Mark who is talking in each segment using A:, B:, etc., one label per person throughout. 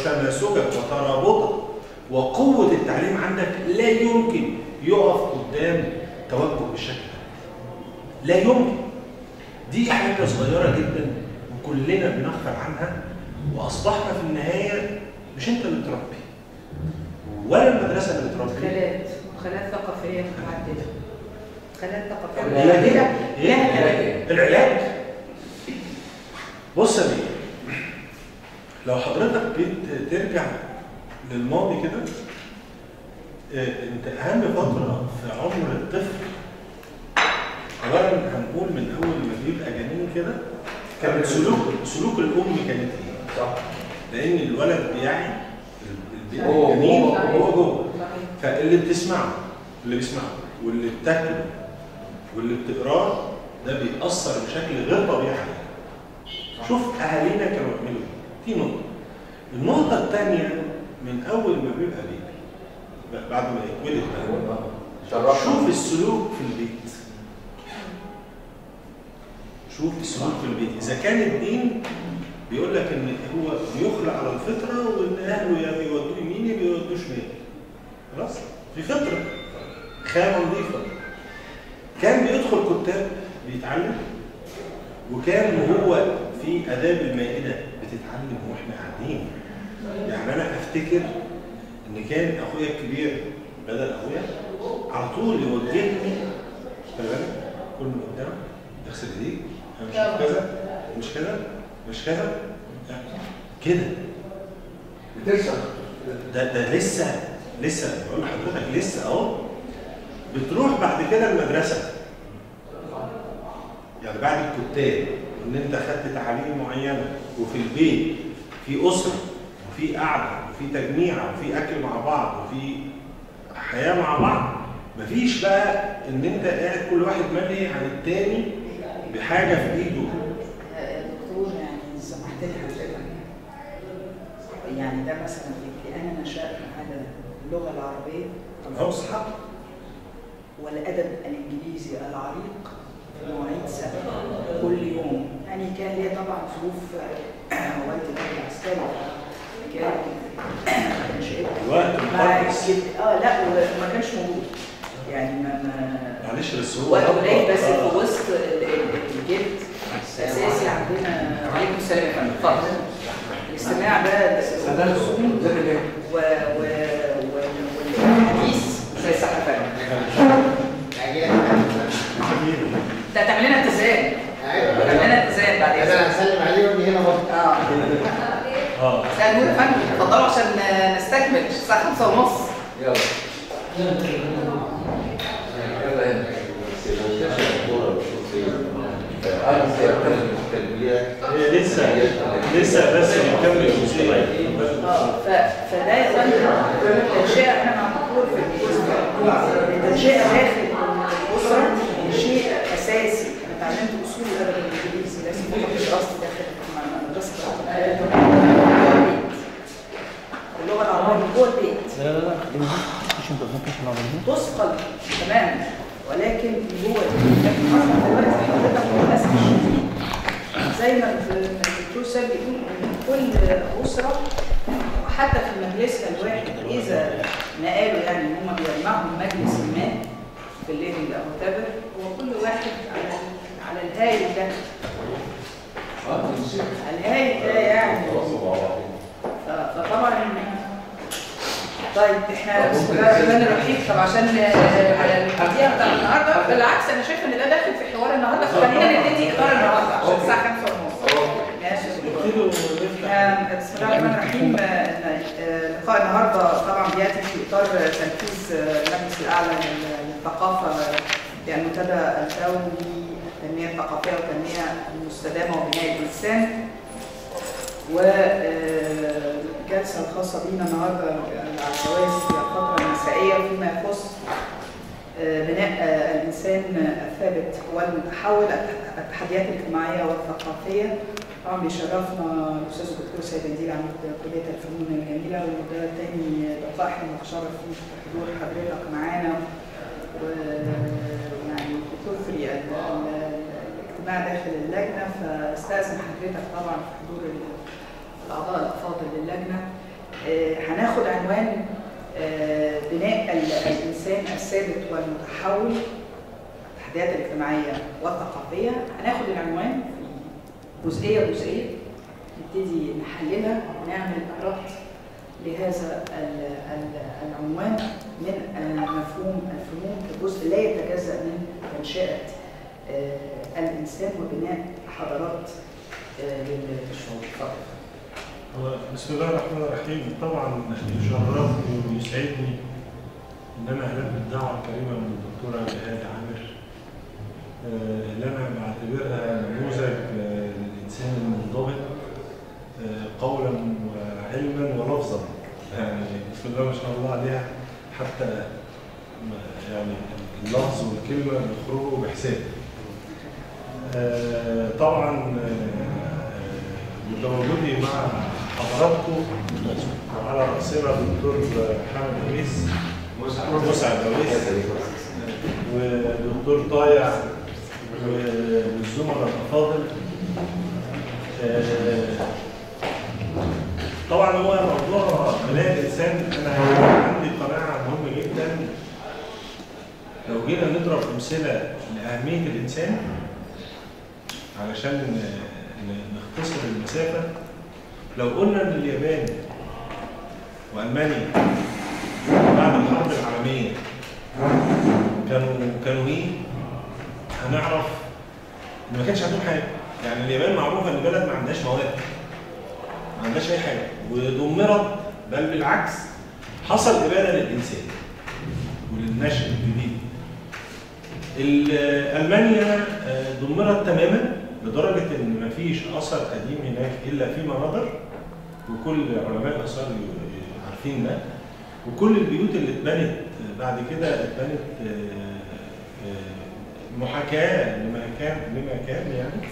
A: وتماسكك وترابطك وقوة التعليم عندك لا يمكن يقف قدام توجه بالشكل ده لا يمكن دي حاجة صغيرة جدا وكلنا بنغفل عنها وأصبحنا في النهاية مش أنت اللي بتربي ولا المدرسة اللي بتربي
B: مدخلات مدخلات ثقافيه متعدده مدخلات ثقافيه
A: هي دي
B: متعدده
A: هي
B: لها كلام
A: العلاج بص يا بيه لو حضرتك جيت ترجع للماضي كده آه، انت اهم فتره في عمر الطفل اولا هنقول من اول ما بيبقى جنين كده كان سلوك سلوك الام كانت ايه؟
C: صح
A: لان الولد بيعي البيبي
C: هو-
A: الجنين
C: هو-
A: هو جوه فاللي بتسمعه اللي بيسمعه واللي بتاكله واللي بتقراه ده بيأثر بشكل غير طبيعي عليك. شوف اهالينا كانوا بيعملوا ايه دي نقطه النقطه الثانيه من اول ما بيبقى بيبي ب- بعد ما يتولد بقى
C: شرفنا
A: شوف السلوك في البيت شوف السلوك في البيت اذا كان الدين بيقول لك ان هو بيخلق على الفطره وان اهله يا بيودوه يمين يا بيودوه شمال خلاص في فطره خامه نظيفه كان بيدخل كتاب بيتعلم وكان وهو في اداب المائده بتتعلم واحنا قاعدين يعني انا افتكر ان كان اخويا الكبير بدل اخويا على طول يوجهني خلي بالك كل من قدام اغسل ايديك مش كذا مش كذا مش كذا لا، كده
C: بترسم
A: ده ده لسه لسه بقول لحضرتك لسه اهو بتروح بعد كده المدرسه يعني بعد الكتاب ان انت خدت تعاليم معينه وفي البيت في اسره وفي قعده وفي تجميعه وفي اكل مع بعض وفي حياه مع بعض مفيش بقى ان انت قاعد كل واحد ملهي عن التاني بحاجه في ايده
B: آه، دكتور يعني سمحت لي حضرتك يعني ده مثلا في انا نشأت على اللغه العربيه الفصحى والادب الانجليزي العريق في مواعيد ثابته كل يوم يعني كان ليا طبعا ظروف آه، والدي كان عسكري كان نشأت
A: الوقت
B: مع
A: مقدس.
B: جد- اه لا وما كانش موجود يعني ما ما
A: معلش بس هو
B: وقت قليل بس
A: آه.
B: في وسط ال- ال- الجلد اساسي عندنا عليكم السلام يا فندم اتفضل الاستماع ده
C: سلام ازيك يا ليه؟
B: و و و- والحديث زي السحفان انت هتعمل لنا اتزان هتعمل لنا اتزان بعد
D: انا
B: اذنك
D: هسلم عليه واني هنا برضه
B: اه
A: اه
B: مساء النور يا فندم اتفضلوا عشان نستكمل الساعه 5 ونص
C: يلا يلا هنا
A: هي لسه لسه بس بنكمل الجزئيه
B: اه ف- فده يا فندم التنشئه احنا مع الدكتور في الجزء التنشئه داخل الاسره شيء اساسي انا اتعلمت اصول الادب الانجليزي لازم يكون في دراسه داخل مدرسه البيت اللغه العربيه جوه البيت
E: لا لا لا مش انت ممكن تشرح
B: تثقل تماما ولكن جوه البيت لكن اصلا دلوقتي حضرتك للاسف الشديد زي ما الدكتور سام بيقول ان كل اسره حتى في مجلسها الواحد اذا نقالوا يعني ان هم بيجمعهم مجلس ما في الليل او whatever، هو كل واحد على على الهايل ده على الهايل ده يعني ف- فطبعا طيب احنا بسم الله الرحمن الرحيم طب عشان آه، على الدقيقه بتاع النهارده بالعكس انا شايفه ان ده داخل في حوار النهارده فخلينا نبتدي اطار النهارده عشان الساعه 5 ونص ماشي آه، بسم الله الرحمن الرحيم آه، آه، لقاء النهارده طبعا بياتي في اطار تنفيذ آه، المجلس الاعلى لل- للثقافه يعني المنتدى الدولي التنميه الثقافيه والتنميه المستدامه وبناء الانسان والجلسه الخاصه بينا النهارده على الجواز في الفتره المسائيه فيما يخص آه، بناء آه، الانسان الثابت والتحول التحديات الاجتماعيه والثقافيه طبعا بيشرفنا الاستاذ الدكتور سيد الدين عميد كليه الفنون الجميله وده تاني لقاء احنا بنتشرف فيه بحضور حضرتك معانا ويعني بتثري ال- ال- الاجتماع داخل اللجنه فاستاذن حضرتك طبعا في حضور ال- الاعضاء الافاضل للجنه آه، هناخد عنوان آه، بناء ال- الانسان الثابت والمتحول التحديات الاجتماعيه والثقافيه هناخد العنوان في جزئيه جزئيه نبتدي نحللها ونعمل إعراض لهذا ال- ال- العنوان من آه، مفهوم الفنون كجزء لا يتجزأ من تنشئة آه، الإنسان وبناء حضارات آه، للشعوب اتفضل.
A: هو بسم الله الرحمن الرحيم طبعا يشرفني ويسعدني ان انا البي الدعوه الكريمه من الدكتوره جهاد عامر آه، اللي انا بعتبرها نموذج آه، للانسان المنضبط آه، قولا وعلما ولفظا يعني بسم الله ما شاء الله عليها حتى ما- يعني اللفظ والكلمه بيخرجوا بحساب آه، طبعا آه، بتواجدي مع حضراتكم وعلى رأسنا الدكتور حامد أويس مسعد أويس ودكتور طايع والزملاء الأفاضل آه، طبعا هو موضوع بناء الإنسان أنا عندي قناعة مهمة جدا لو جينا نضرب أمثلة لأهمية الإنسان علشان ن- ن- نختصر المسافة لو قلنا ان اليابان والمانيا بعد الحرب العالميه كانوا كانوا ايه؟ هنعرف ان ما كانش عندهم حاجه يعني اليابان معروفه ان بلد ما عندهاش مواد ما عندهاش اي حاجه ودمرت بل بالعكس حصل اباده للانسان وللنشء الجديد ال- المانيا آه، دمرت تماما لدرجه ان ما فيش اثر قديم هناك الا في مناظر وكل علماء الاثار ي- عارفين ده وكل البيوت اللي اتبنت بعد كده اتبنت آه، آه، محاكاه لما كان لما كان يعني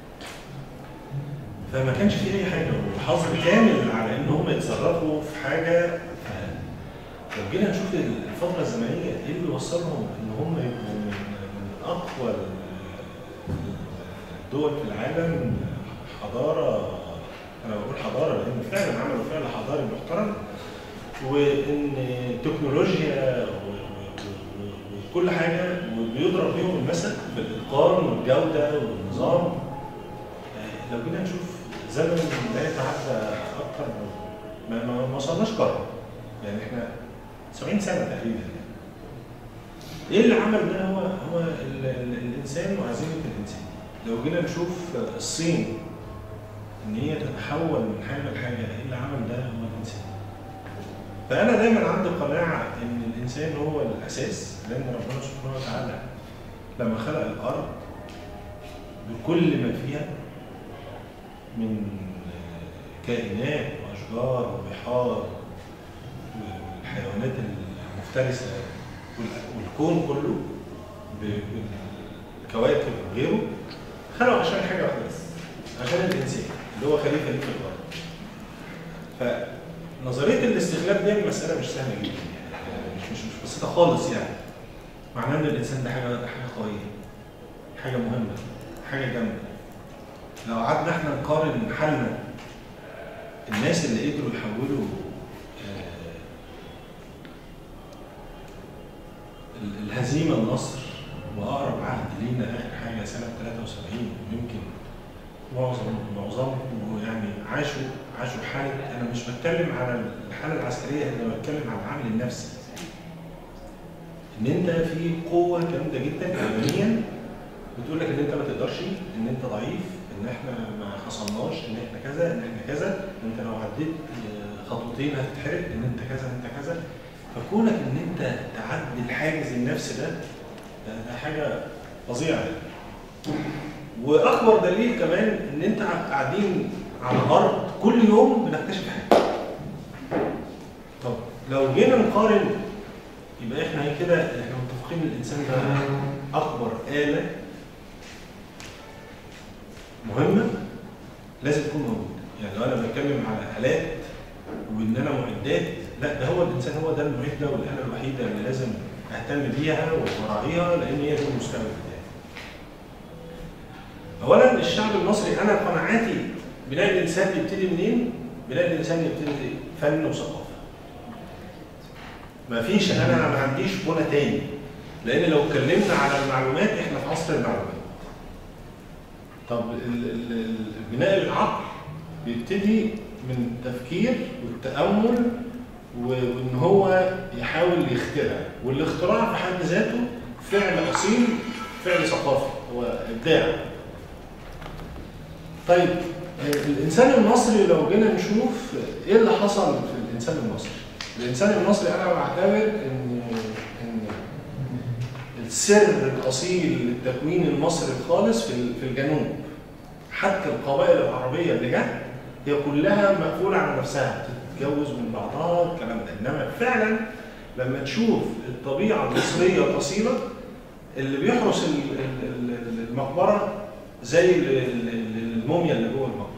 A: فما كانش في اي حاجه والحظر كامل على ان هم يتصرفوا في حاجه ف- لو جينا نشوف الفتره الزمنيه ايه اللي وصلهم ان هم يبقوا من من اقوى الدول في العالم حضاره انا بقول حضاره لان فعلا عملوا فعل حضاري محترم وان تكنولوجيا و- و- و- وكل حاجه وبيضرب بيهم المثل في الاتقان والجوده والنظام آه، لو جينا نشوف زمن لا يتعدى اكثر من- ما ما ما وصلناش قرن يعني احنا 70 سنه تقريبا ايه اللي عمل ده هو هو ال- ال- الانسان وعزيمه الانسان لو جينا نشوف الصين ان هي تتحول من حاجه لحاجه ايه اللي عمل ده هو الانسان فانا دايما عندي قناعه ان الانسان هو الاساس لان ربنا سبحانه وتعالى لما خلق الارض بكل ما فيها من كائنات واشجار وبحار والحيوانات المفترسه وال- والكون كله ب- بالكواكب وغيره خلقوا عشان حاجه واحده بس عشان الانسان اللي هو خليفه ليه في الارض فنظريه الاستغلال دي مساله مش سهله جدا يعني مش مش مش بسيطه خالص يعني معناه ان الانسان ده حاجه حاجه قويه حاجه مهمه حاجه جامده لو قعدنا احنا نقارن حالنا الناس اللي قدروا يحولوا آه، ال- الهزيمه النصر واقرب عهد لينا اخر حاجه سنه 73 ويمكن معظم معظمهم يعني عاشوا عاشوا حاله انا مش بتكلم على الحاله العسكريه انا بتكلم على العامل النفسي ان انت في قوه جامده جدا ايمانيا بتقول لك ان انت ما تقدرش ان انت ضعيف ان احنا ما حصلناش ان احنا كذا ان احنا كذا انت لو عديت آه، خطوتين هتتحرق ان انت كذا انت كذا فكونك ان انت تعدي الحاجز النفسي ده ده, ده حاجه فظيعه واكبر دليل كمان ان انت قاعدين على الارض كل يوم بنكتشف حاجه طب لو جينا نقارن يبقى احنا كده احنا متفقين ان الانسان ده اكبر اله مهمه لازم تكون موجوده يعني لو انا بتكلم على الات وان انا معدات لا ده هو الانسان هو ده المعده والاله الوحيده اللي لازم اهتم بيها وراعيها لان هي دي المستقبل بتاعي. اولا الشعب المصري انا قناعاتي بناء الانسان يبتدي منين؟ بناء الانسان يبتدي فن وثقافه ما فيش انا ما عنديش بنى تاني لان لو اتكلمنا على المعلومات احنا في عصر المعلومات طب ال- ال- ال- البناء العقل بيبتدي من التفكير والتامل و- وان هو يحاول يخترع والاختراع في حد ذاته فعل اصيل فعل ثقافي هو ابداع طيب آه، الانسان المصري لو جينا نشوف ايه اللي حصل في الانسان المصري الانسان المصري انا بعتبر ان ان السر الاصيل للتكوين المصري الخالص في ال- في الجنوب حتى القبائل العربيه اللي جت هي كلها مقفوله على نفسها تتجوز من بعضها الكلام ده انما فعلا لما تشوف الطبيعه المصريه الاصيله اللي بيحرس ال- ال- ال- المقبره زي ال- ال- الموميا اللي جوه المقبره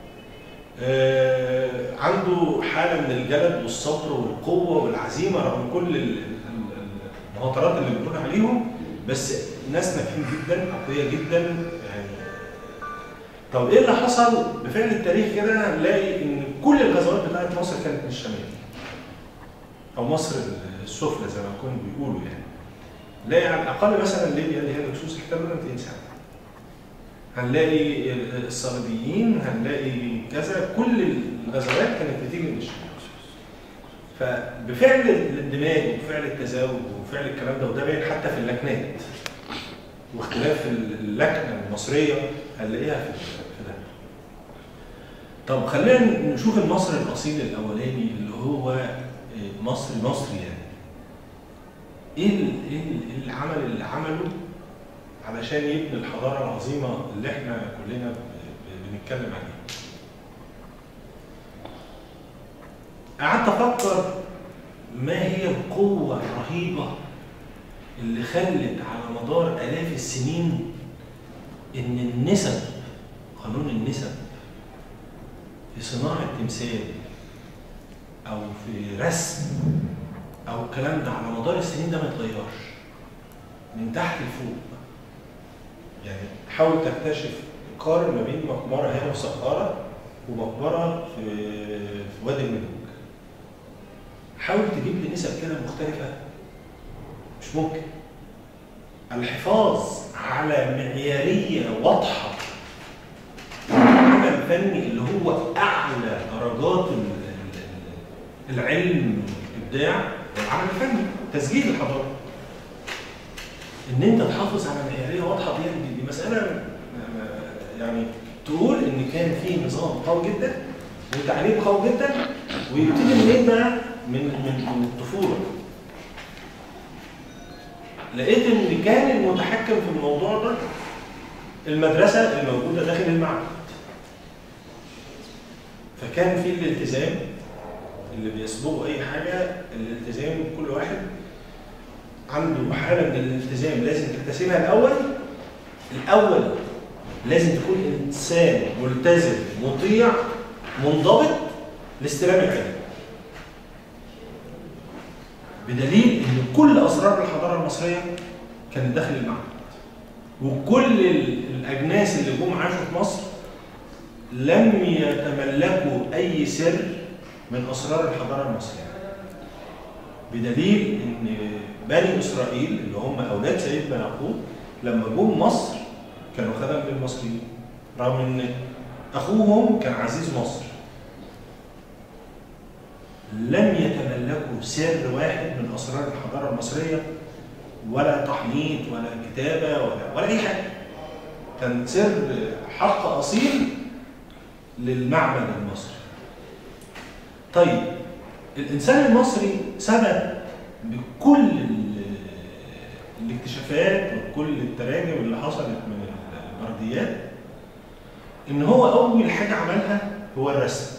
A: آه، عنده حاله من الجلد والصبر والقوه والعزيمه رغم كل ال- ال- ال- المهاترات اللي بنقول عليهم بس ناس ناجحين جدا اقوياء جدا يعني طب ايه اللي حصل بفعل التاريخ كده نلاقي ان كل الغزوات بتاعت مصر كانت من الشمال او مصر السفلى زي ما كانوا بيقولوا يعني نلاقي على الاقل مثلا ليبيا اللي هي الهكسوس احتلنا 200 سنه هنلاقي الصليبيين هنلاقي كذا كل الغزوات كانت بتيجي من الشمال فبفعل الاندماج وبفعل التزاوج وبفعل الكلام ده وده باين حتى في اللكنات واختلاف اللكنه المصريه هنلاقيها في في ده طب خلينا نشوف المصري الاصيل الاولاني اللي هو مصري مصري يعني ايه ال- ايه ال- إيه العمل اللي عمله علشان يبني الحضاره العظيمه اللي احنا كلنا ب- ب- بنتكلم عليها قعدت افكر ما هي القوه الرهيبه اللي خلت على مدار الاف السنين ان النسب قانون النسب في صناعه تمثال او في رسم او الكلام ده على مدار السنين ده ما يتغيرش من تحت لفوق يعني حاول تكتشف قارن ما بين مقبره هنا في سقاره ومقبره في في وادي الملوك حاول تجيب لي نسب كده مختلفه مش ممكن الحفاظ على معياريه واضحه العمل الفني اللي هو اعلى درجات ال- ال- العلم والابداع والعمل الفني تسجيل الحضاره ان انت تحافظ على معياريه واضحه دي دي- دي مساله ما- ما- يعني تقول ان كان في نظام قوي جدا وتعليم قوي جدا ويبتدي منين بقى؟ من من من الطفوله لقيت ان كان المتحكم في الموضوع ده المدرسه الموجوده داخل المعبد فكان في الالتزام اللي بيسبقه اي حاجه الالتزام كل واحد عنده حاله من الالتزام لازم تكتسبها الاول الاول لازم تكون انسان ملتزم مطيع منضبط لاستلام العلم بدليل ان كل اسرار الحضاره المصريه كانت داخل المعبد وكل ال- الاجناس اللي جم عاشوا في مصر لم يتملكوا اي سر من اسرار الحضاره المصريه بدليل ان بني اسرائيل اللي هم اولاد سيدنا يعقوب لما جم مصر كانوا خدم للمصريين رغم ان اخوهم كان عزيز مصر لم يتملكوا سر واحد من اسرار الحضاره المصريه ولا تحنيط ولا كتابه ولا ولا اي حاجه كان سر حق اصيل للمعبد المصري طيب الانسان المصري ثبت بكل ال- الاكتشافات وكل التراجم اللي حصلت من البرديات ان هو اول حاجه عملها هو الرسم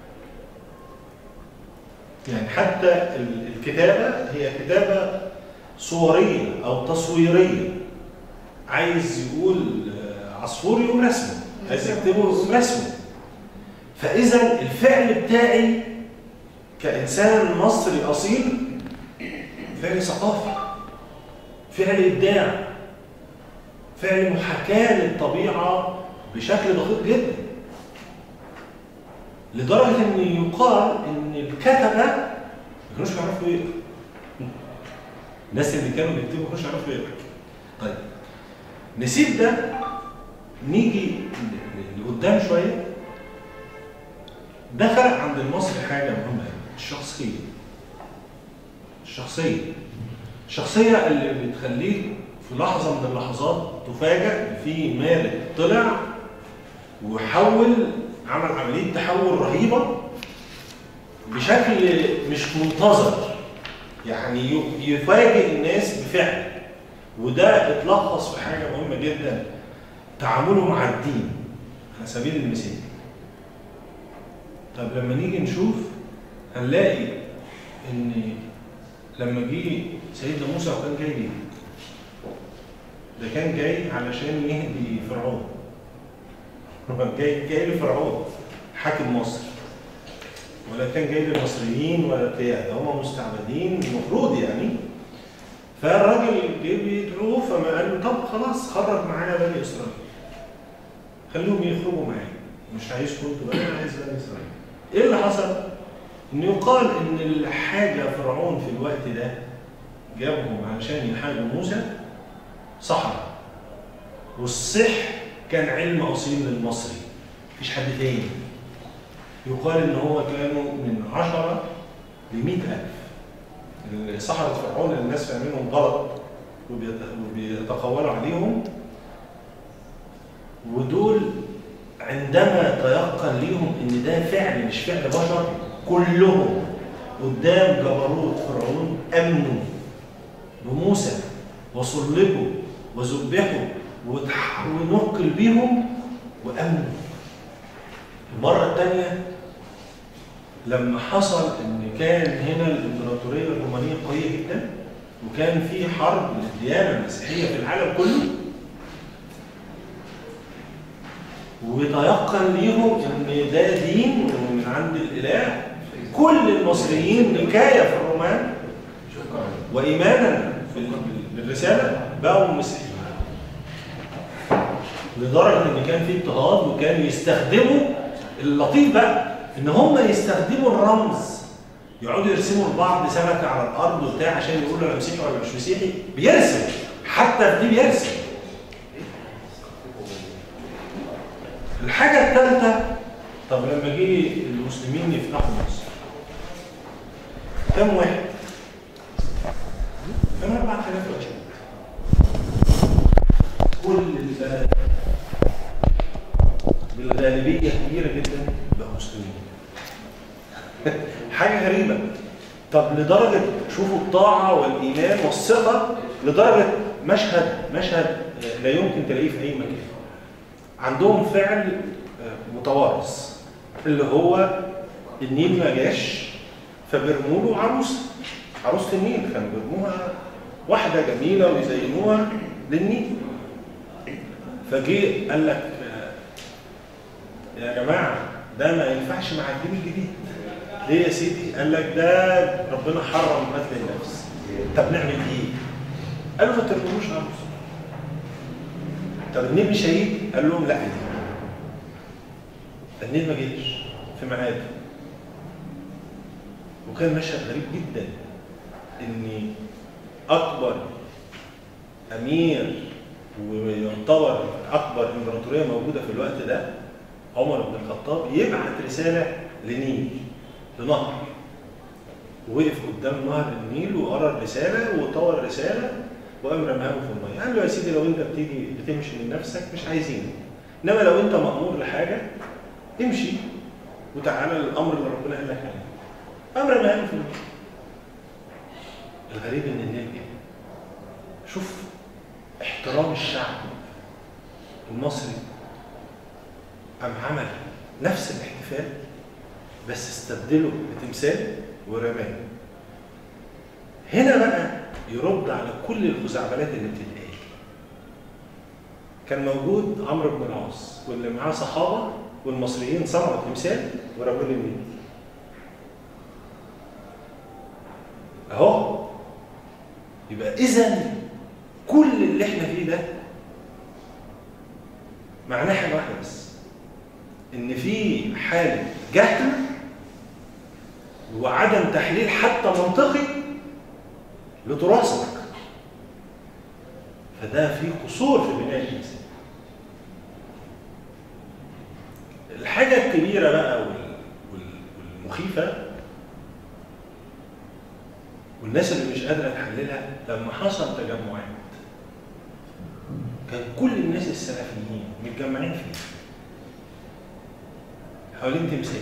A: يعني حتى ال- الكتابه هي كتابه صوريه او تصويريه عايز يقول آه، عصفور يقوم رسمه عايز يكتبه يقوم رسمه فاذا الفعل بتاعي كانسان مصري اصيل فعل ثقافي فعل ابداع فعل محاكاه للطبيعه بشكل دقيق جدا لدرجه ان يقال ان الكتبه ما كانوش بيعرفوا يقروا الناس اللي كانوا بيكتبوا ما كانوش يعرفوا يقروا طيب نسيب ده نيجي ل- لقدام شويه ده خلق عند المصري حاجه مهمه أوي، الشخصيه الشخصيه الشخصيه اللي بتخليك في لحظه من اللحظات تفاجأ في مالك طلع وحول عمل عمليه تحول رهيبه بشكل مش منتظر يعني ي- يفاجئ الناس بفعل وده اتلخص في حاجه مهمه جدا تعامله مع الدين على سبيل المثال طب لما نيجي نشوف هنلاقي ان لما جه سيدنا موسى وكان جاي ليه؟ ده كان جاي علشان يهدي فرعون هو جاي جاي لفرعون حاكم مصر ولا كان جاي للمصريين ولا بتاع ده هم مستعبدين المفروض يعني فالراجل جه بيدعوه فما قال له طب خلاص خرج معايا بني اسرائيل خليهم يخرجوا معايا مش عايزكم انتوا بقى انا عايز بني اسرائيل ايه اللي حصل؟ ان يقال ان الحاجه فرعون في الوقت ده جابهم علشان يحاربوا موسى صحراء والسحر كان علم اصيل للمصري مفيش حد تاني يقال ان هو كانوا من عشرة ل ألف سحرة فرعون اللي الناس فاهمينهم غلط وبيت- وبيتقولوا عليهم ودول عندما تيقن ليهم ان ده فعل مش فعل بشر كلهم قدام جبروت فرعون امنوا بموسى وصلبوا وذبحوا واتح- ونقل بيهم وامنوا المره الثانيه لما حصل ان كان هنا الامبراطوريه الرومانيه قويه جدا وكان في حرب للديانه المسيحيه في العالم كله وتيقن ليهم ان ده دين من عند الاله كل المصريين نكايه في الرومان وايمانا في- بالرساله بقوا مسيحيين لدرجه ان كان في اضطهاد وكان يستخدموا اللطيف بقى ان هم يستخدموا الرمز يقعدوا يرسموا لبعض سمكه على الارض وبتاع عشان يقولوا انا مسيحي ولا مش مسيحي بيرسم حتى في دي بيرسم الحاجه الثالثه طب لما جه المسلمين يفتحوا مصر كم واحد؟ كان 4000 واحد كل البلد بالغالبيه كبيره جدا بقوا مسلمين حاجه غريبه طب لدرجه شوفوا الطاعه والايمان والثقه لدرجه مشهد مشهد آه، لا يمكن تلاقيه في اي مكان عندهم فعل آه، متوارث اللي هو النيل ما جاش فبيرموا له عروسه عروسه النيل كانوا بيرموها واحده جميله ويزينوها للنيل فجه قال لك آه، يا جماعه ده ما ينفعش مع الدين الجديد ليه يا سيدي؟ قال لك ده ربنا حرم قتل النفس طب نعمل ايه؟ قالوا ما ترموش عروسه طب النيل مش هيجي؟ قال لهم لا النيل ما جاش في ميعاده وكان مشهد غريب جدا ان اكبر امير ويعتبر اكبر امبراطوريه موجوده في الوقت ده عمر بن الخطاب يبعت رساله لنيل لنهر وقف قدام نهر النيل وقرا الرساله وطوى الرساله وقام رماها في الميه قال له يا سيدي لو انت بتيجي بتمشي من نفسك مش عايزينك انما لو انت مامور لحاجه امشي وتعالى للامر اللي ربنا قال لك عليه قام رماها له في الميه الغريب ان النيل جه شوف احترام الشعب المصري قام عمل نفس الاحتفال بس استبدله بتمثال ورماه هنا بقى يرد على كل الخزعبلات اللي بتتقال كان موجود عمرو بن العاص واللي معاه صحابه والمصريين صنعوا تمثال ورموا له النيل اهو يبقى اذا كل اللي احنا فيه ده معناه حاجه واحده بس ان في حاله جهل وعدم تحليل حتى منطقي لتراثك فده فيه قصور في بناء الانسان الحاجه الكبيره بقى وال- وال- والمخيفه والناس اللي مش قادره تحللها لما حصل تجمعات كان كل الناس السلفيين متجمعين فيه حوالين تمثال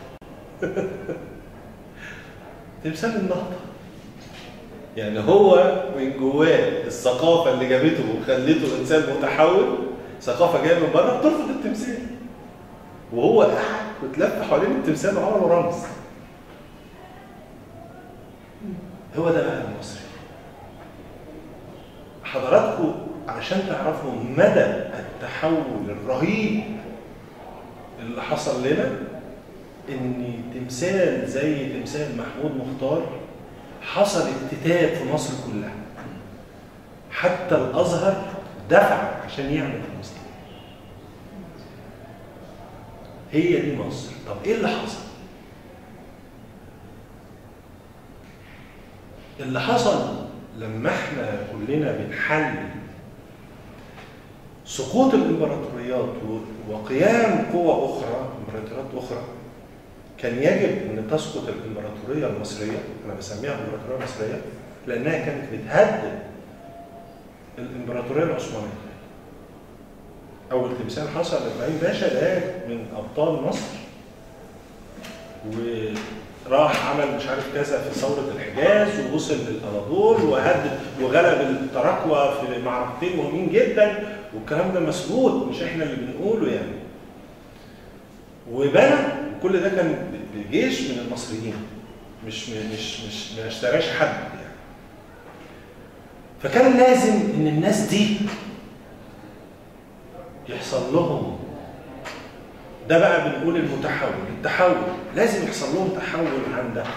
A: تمثال النهضه يعني هو من جواه الثقافه اللي جابته وخلته انسان متحول ثقافه جايه من بره بترفض التمثال وهو قاعد وتلف حوالين التمثال وعمله رمز هو ده بقى المصري حضراتكم عشان تعرفوا مدى التحول الرهيب اللي حصل لنا ان تمثال زي تمثال محمود مختار حصل اكتتاب في مصر كلها حتى الازهر دفع عشان يعمل المسلم هي دي مصر طب ايه اللي حصل اللي حصل لما احنا كلنا بنحلل سقوط الامبراطوريات و- وقيام قوى اخرى امبراطوريات اخرى كان يجب ان تسقط الامبراطوريه المصريه انا بسميها الامبراطوريه المصريه لانها كانت بتهدد الامبراطوريه العثمانيه اول تمثال حصل لابراهيم باشا ده من ابطال مصر وراح عمل مش عارف كذا في ثوره الحجاز ووصل للاناضول وهدد وغلب التراكوة في معركتين مهمين جدا والكلام ده مسجود مش احنا اللي بنقوله يعني وبنى كل ده كان بجيش من المصريين مش مش مش ما اشتراش حد يعني فكان لازم ان الناس دي يحصل لهم ده بقى بنقول المتحول التحول لازم يحصل لهم تحول عن ده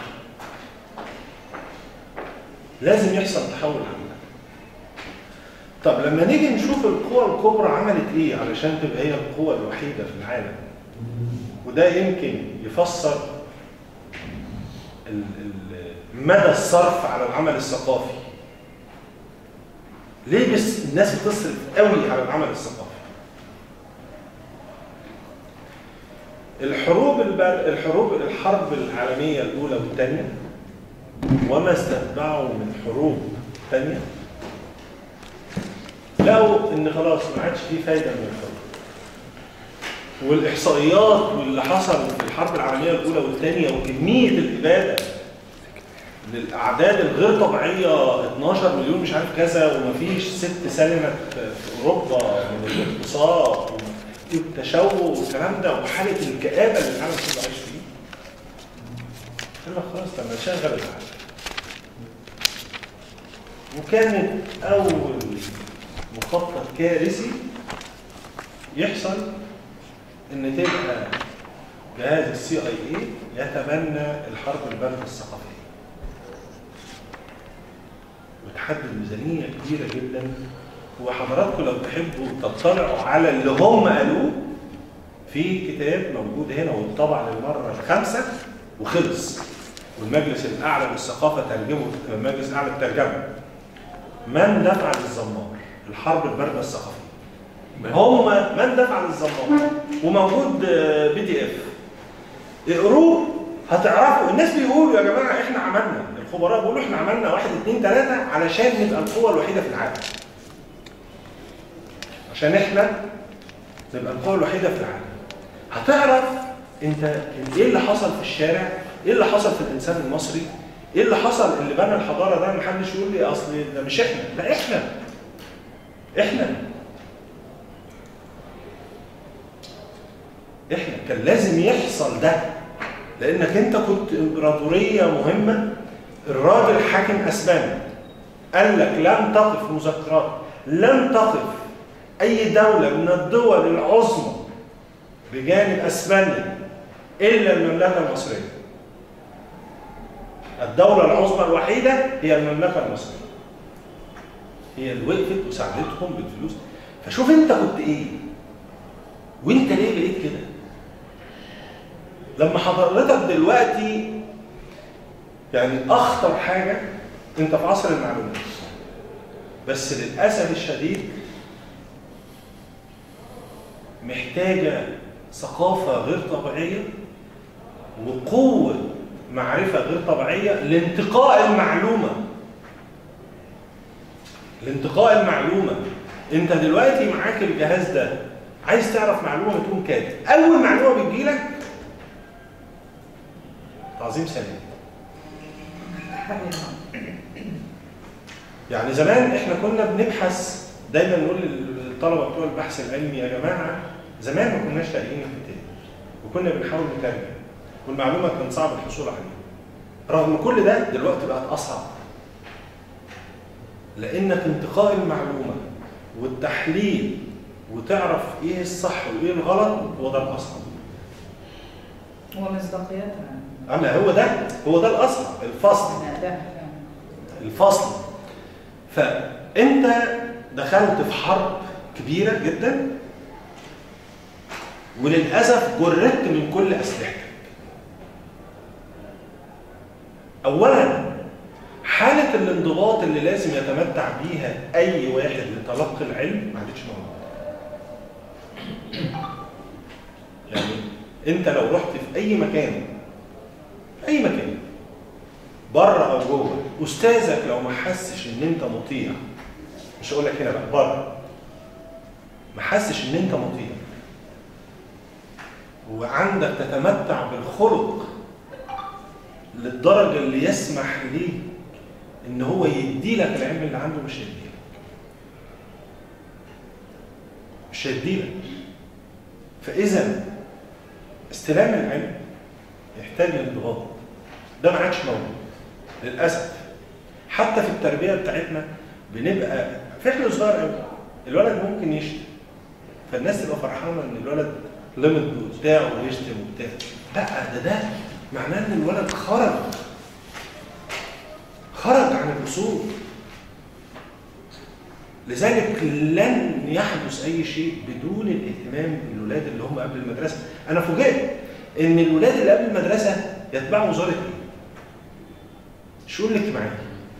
A: لازم يحصل تحول عن ده طب لما نيجي نشوف القوى الكبرى عملت ايه علشان تبقى هي القوى الوحيده في العالم وده يمكن يفسر ال- ال- مدى الصرف على العمل الثقافي ليه بس الناس بتصرف قوي على العمل الثقافي الحروب البر... الحروب الحرب العالميه الاولى والثانيه وما استتبعوا من حروب ثانيه لقوا ان خلاص ما عادش فيه فايده من الحروب والاحصائيات واللي حصل في الحرب العالميه الاولى والثانيه وكميه الاباده للاعداد الغير طبيعيه 12 مليون مش عارف كذا ومفيش ست سلمت في اوروبا من الاغتصاب والتشوه والكلام ده وحاله الكآبه اللي العالم كله عايش فيه. قال لك خلاص طب ما نشغل العالم. وكانت اول مخطط كارثي يحصل ان تبقى جهاز السي اي اي يتبنى الحرب البارده الثقافيه وتحدد ميزانيه كبيره جدا وحضراتكم لو تحبوا تطلعوا على اللي هم قالوه في كتاب موجود هنا واتطبع للمره الخامسه وخلص والمجلس الاعلى للثقافه ترجمه المجلس الاعلى للترجمه من دفع للزمار الحرب البارده الثقافيه هم من دفع للزمار وموجود بي دي اف اقروه هتعرفوا الناس بيقولوا يا جماعه احنا عملنا الخبراء بيقولوا احنا عملنا واحد اثنين ثلاثه علشان نبقى القوه الوحيده في العالم عشان احنا نبقى القوه الوحيده في العالم هتعرف انت ايه اللي حصل في الشارع ايه اللي حصل في الانسان المصري ايه اللي حصل اللي بنى الحضاره ده محدش يقول لي اصل ده مش احنا لا احنا احنا احنا كان لازم يحصل ده لانك انت كنت امبراطوريه مهمه الراجل حاكم اسباني قال لك لم تقف مذكرات لم تقف اي دوله من الدول العظمى بجانب اسبانيا الا المملكه المصريه الدوله العظمى الوحيده هي المملكه المصريه هي اللي وقفت وساعدتهم بالفلوس فشوف انت كنت ايه وانت ليه بقيت كده لما حضرتك دلوقتي يعني اخطر حاجه انت في عصر المعلومات بس للاسف الشديد محتاجه ثقافه غير طبيعيه وقوه معرفه غير طبيعيه لانتقاء المعلومه لانتقاء المعلومه انت دلوقتي معاك الجهاز ده عايز تعرف معلومه تقوم كاتب اول معلومه بتجيلك تعظيم سلام يعني زمان احنا كنا بنبحث دايما نقول للطلبه بتوع البحث العلمي يا جماعه زمان ما كناش لاقيين الكتاب وكنا بنحاول نترجم والمعلومه كان صعب الحصول عليها رغم كل ده دلوقتي بقت اصعب لانك انتقاء المعلومه والتحليل وتعرف ايه الصح وايه الغلط هو ده الاصعب
B: ومصداقيتها
A: اما هو ده هو ده الاصعب الفصل
B: ده
A: الفصل فانت دخلت في حرب كبيره جدا وللاسف جردت من كل اسلحتك اولا حاله الانضباط اللي لازم يتمتع بيها اي واحد لتلقي العلم ما عادتش موجوده يعني انت لو رحت في اي مكان اي مكان بره او جوه استاذك لو ما حسش ان انت مطيع مش هقول لك هنا بقى بره ما حسش ان انت مطيع وعندك تتمتع بالخلق للدرجه اللي يسمح ليه ان هو يدي لك العلم اللي عنده مش هيديلك مش هيديلك فاذا استلام العلم يحتاج لانضباط ده ما عادش موجود للاسف حتى في التربيه بتاعتنا بنبقى فكر صغير قوي الولد ممكن يشتم فالناس تبقى فرحانه ان الولد لمد وبتاع ويشتم وبتاع لا ده ده معناه ان الولد خرج خرج عن الاصول لذلك لن يحدث اي شيء بدون الاهتمام بالولاد اللي هم قبل المدرسه انا فوجئت ان الولاد اللي قبل المدرسه يتبعوا وزاره ايه الشؤون الاجتماعيه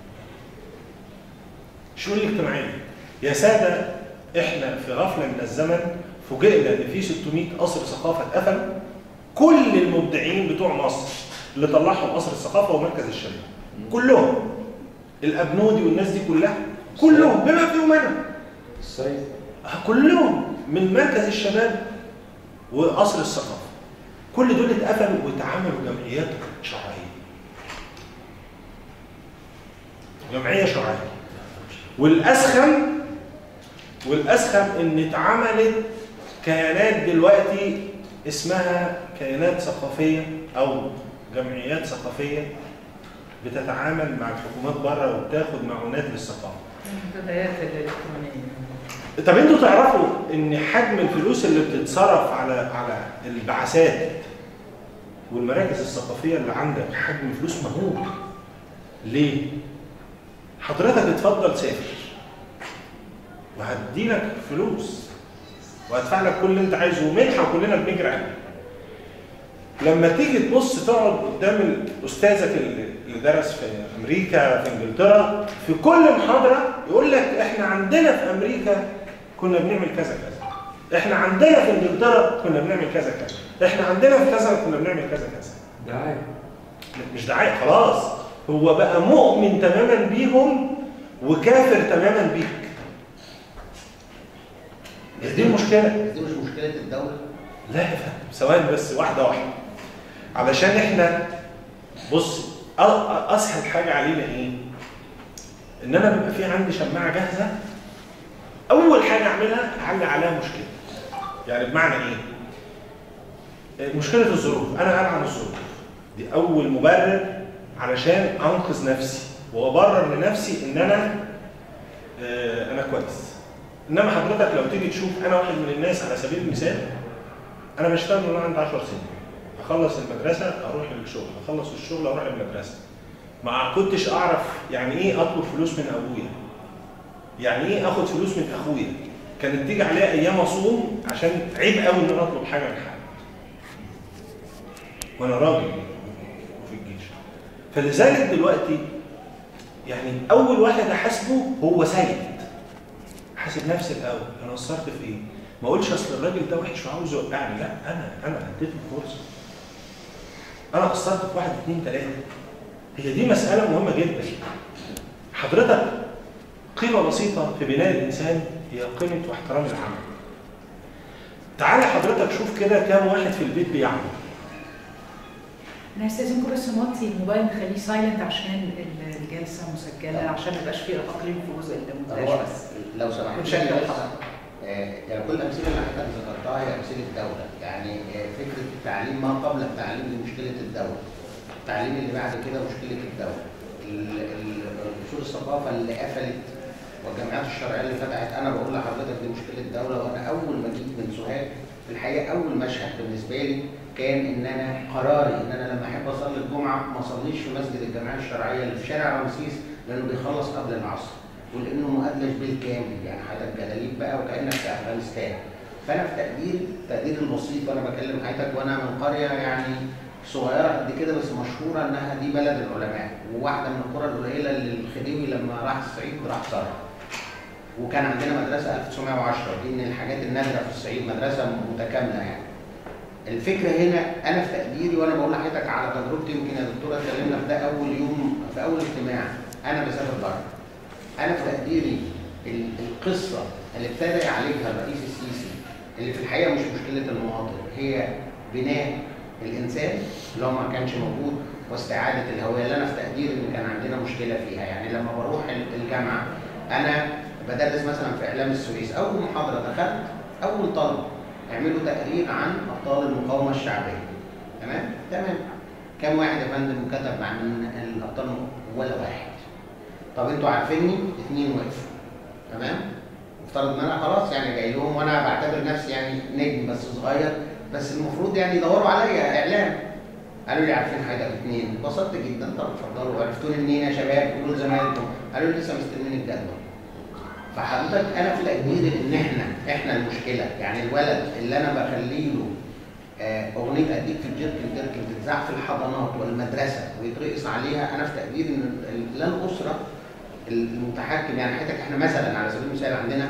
A: الشؤون الاجتماعيه يا ساده احنا في غفله من الزمن فوجئنا ان في 600 قصر ثقافه اتقفل كل المبدعين بتوع مصر اللي طلعهم قصر الثقافه ومركز الشباب كلهم الابنودي والناس دي كلها كلهم بما فيهم انا
C: السيد
A: كلهم من مركز الشباب وقصر الثقافه كل دول اتقفلوا واتعملوا جمعيات شرعيه جمعيه شرعيه والاسخم والاسخم ان اتعملت كيانات دلوقتي اسمها كيانات ثقافيه او جمعيات ثقافيه بتتعامل مع الحكومات بره وبتاخد معونات للثقافه
B: المنتديات الالكترونيه
A: طب انتوا تعرفوا ان حجم الفلوس اللي بتتصرف على على البعثات والمراكز الثقافيه اللي عندك حجم فلوس مهول ليه؟ حضرتك اتفضل سافر وهدي لك فلوس وهدفع لك كل اللي انت عايزه ومنحه وكلنا بنجري عليه لما تيجي تبص تقعد قدام استاذك اللي درس في امريكا في انجلترا في كل محاضره يقول لك احنا عندنا في امريكا كنا بنعمل كذا كذا احنا عندنا في انجلترا كنا بنعمل كذا كذا احنا عندنا في كذا كنا بنعمل كذا كذا
C: دعاية
A: مش دعايه خلاص هو بقى مؤمن تماما بيهم وكافر تماما بيك هي دي المشكله
D: دي مش مشكله الدوله
A: لا يا فندم ثواني بس واحده واحده علشان احنا بص أ- أ- اسهل حاجه علينا ايه ان انا بيبقى في عندي شماعه جاهزه اول حاجه اعملها اعلي عليها مشكله يعني بمعنى ايه إيه، مشكله الظروف انا العن الظروف دي اول مبرر علشان انقذ نفسي وابرر لنفسي ان انا آه، انا كويس انما حضرتك لو تيجي تشوف انا واحد من الناس على سبيل المثال انا بشتغل من وانا عندي 10 سنين اخلص المدرسه اروح للشغل اخلص الشغل اروح المدرسه ما كنتش اعرف يعني ايه اطلب فلوس من ابويا يعني ايه اخد فلوس من اخويا كانت تيجي عليا ايام اصوم عشان عيب قوي ان انا اطلب حاجه من حد وانا راجل في الجيش فلذلك دلوقتي يعني اول واحد احاسبه هو سيد حاسب نفسي الاول انا قصرت في ايه ما اقولش اصل الراجل ده وحش وعاوز يوقعني لا انا انا اديته فرصه انا قصرت في واحد اثنين ثلاثه هي دي مساله مهمه جدا حضرتك قيمه بسيطه في بناء الانسان هي قيمه واحترام العمل تعالى حضرتك شوف كده كام واحد في البيت بيعمل
B: انا هستاذنكم بس نوطي الموبايل نخليه سايلنت عشان الجلسه مسجله عشان ما يبقاش فيه تقليل في جزء المونتاج
D: هو
B: بس
D: لو سمحت
B: بنشكل
D: لي بس،
B: الحضر.
D: آه، يعني كل الامثله اللي حضرتك ذكرتها هي امثله الدوله يعني آه، فكره التعليم ما قبل التعليم دي مشكله الدوله التعليم اللي بعد كده مشكله الدوله ال- ال- اصول الثقافه اللي قفلت والجامعات الشرعيه اللي فتحت انا بقول لحضرتك دي مشكله الدوله وانا اول ما جيت من سوهاج في الحقيقه اول مشهد بالنسبه لي كان ان انا قراري ان انا لما احب اصلي الجمعه ما اصليش في مسجد الجامعيه الشرعيه اللي في شارع رمسيس لانه بيخلص قبل العصر ولانه مؤدلج بالكامل يعني حضرتك جلاليب بقى وكانك في افغانستان فانا في تقديري التقدير البسيط وانا بكلم حضرتك وانا من قريه يعني صغيره قد كده بس مشهوره انها دي بلد العلماء وواحده من القرى القليله اللي الخديوي لما راح الصعيد راح زارها وكان عندنا مدرسه 1910 دي من الحاجات النادره في الصعيد مدرسه متكامله يعني الفكره هنا انا في تقديري وانا بقول لحضرتك على تجربتي يمكن يا دكتوره اتكلمنا في ده اول يوم في اول اجتماع انا بسافر بره انا في تقديري ال- القصه اللي ابتدى يعالجها الرئيس السيسي اللي في الحقيقه مش مشكله المواطن هي بناء الانسان اللي هو ما كانش موجود واستعاده الهويه اللي انا في تقديري ان كان عندنا مشكله فيها يعني لما بروح ال- الجامعه انا بدرس مثلا في اعلام السويس اول محاضره دخلت اول طلب اعملوا تقرير عن ابطال المقاومه الشعبيه تمام تمام كم واحد يا فندم كتب عن الابطال ولا واحد طب انتوا عارفيني اثنين وقفوا تمام افترض ان انا خلاص يعني جاي لهم وانا بعتبر نفسي يعني نجم بس صغير بس المفروض يعني يدوروا عليا اعلام قالوا لي عارفين حضرتك اثنين اتبسطت جدا طب اتفضلوا عرفتوني منين يا شباب قولوا لزمايلكم قالوا لي لسه مستلمين الجدول فحضرتك انا في تقديري ان احنا احنا المشكله يعني الولد اللي انا بخلي له آه، اغنيه اديك في الجيركن جيركن تتذاع في الحضانات والمدرسه ويترقص عليها انا في تقديري ان ال- لا الاسره المتحكم يعني حضرتك احنا مثلا على سبيل المثال عندنا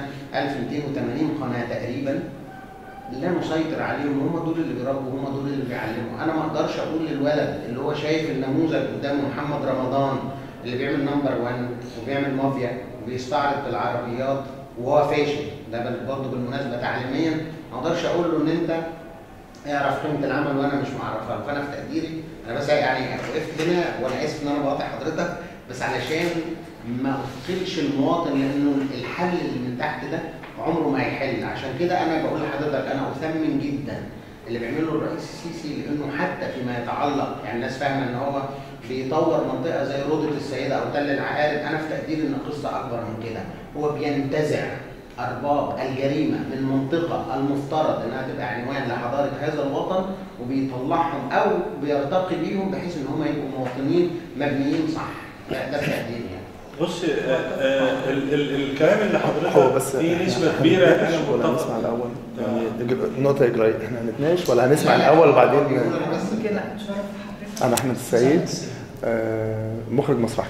D: 1280 قناه تقريبا لا نسيطر عليهم هم دول اللي بيربوا هم دول اللي بيعلموا انا ما اقدرش اقول للولد اللي هو شايف النموذج قدامه محمد رمضان اللي بيعمل نمبر 1 وبيعمل مافيا وبيستعرض في العربيات وهو فاشل ده بل- برضه بالمناسبه تعليميا ما اقدرش اقول له ان انت اعرف قيمه العمل وانا مش معرفها له فانا في تقديري انا بس يعني وقفت هنا وانا اسف ان انا بقاطع حضرتك بس علشان ما اثقلش المواطن لانه الحل اللي من تحت ده عمره ما هيحل عشان كده انا بقول لحضرتك انا اثمن جدا اللي بيعمله الرئيس السيسي لانه حتى فيما يتعلق يعني الناس فاهمه ان هو بيطور منطقه زي روضه السيده او تل العقارب انا في تقديري ان القصه اكبر من كده هو بينتزع ارباب الجريمه من منطقه المفترض انها تبقى عنوان لحضاره هذا الوطن وبيطلعهم او بيرتقي بيهم بحيث ان هم يبقوا مواطنين مبنيين صح ده ده في تقديري يعني
A: بص آه، آه، ال- ال- الكلام اللي حضرتك
E: هو بس
A: فيه
E: إحنا
A: نسبه كبيره
E: هنتناقش
A: انا
E: ولا
A: متفق
E: هنسمع الاول يعني دي نقطه اجرائيه احنا هنتناقش ولا هنسمع الاول وبعدين
B: ممكن اتشرف بحضرتك
E: انا احمد السيد آه، مخرج مسرحي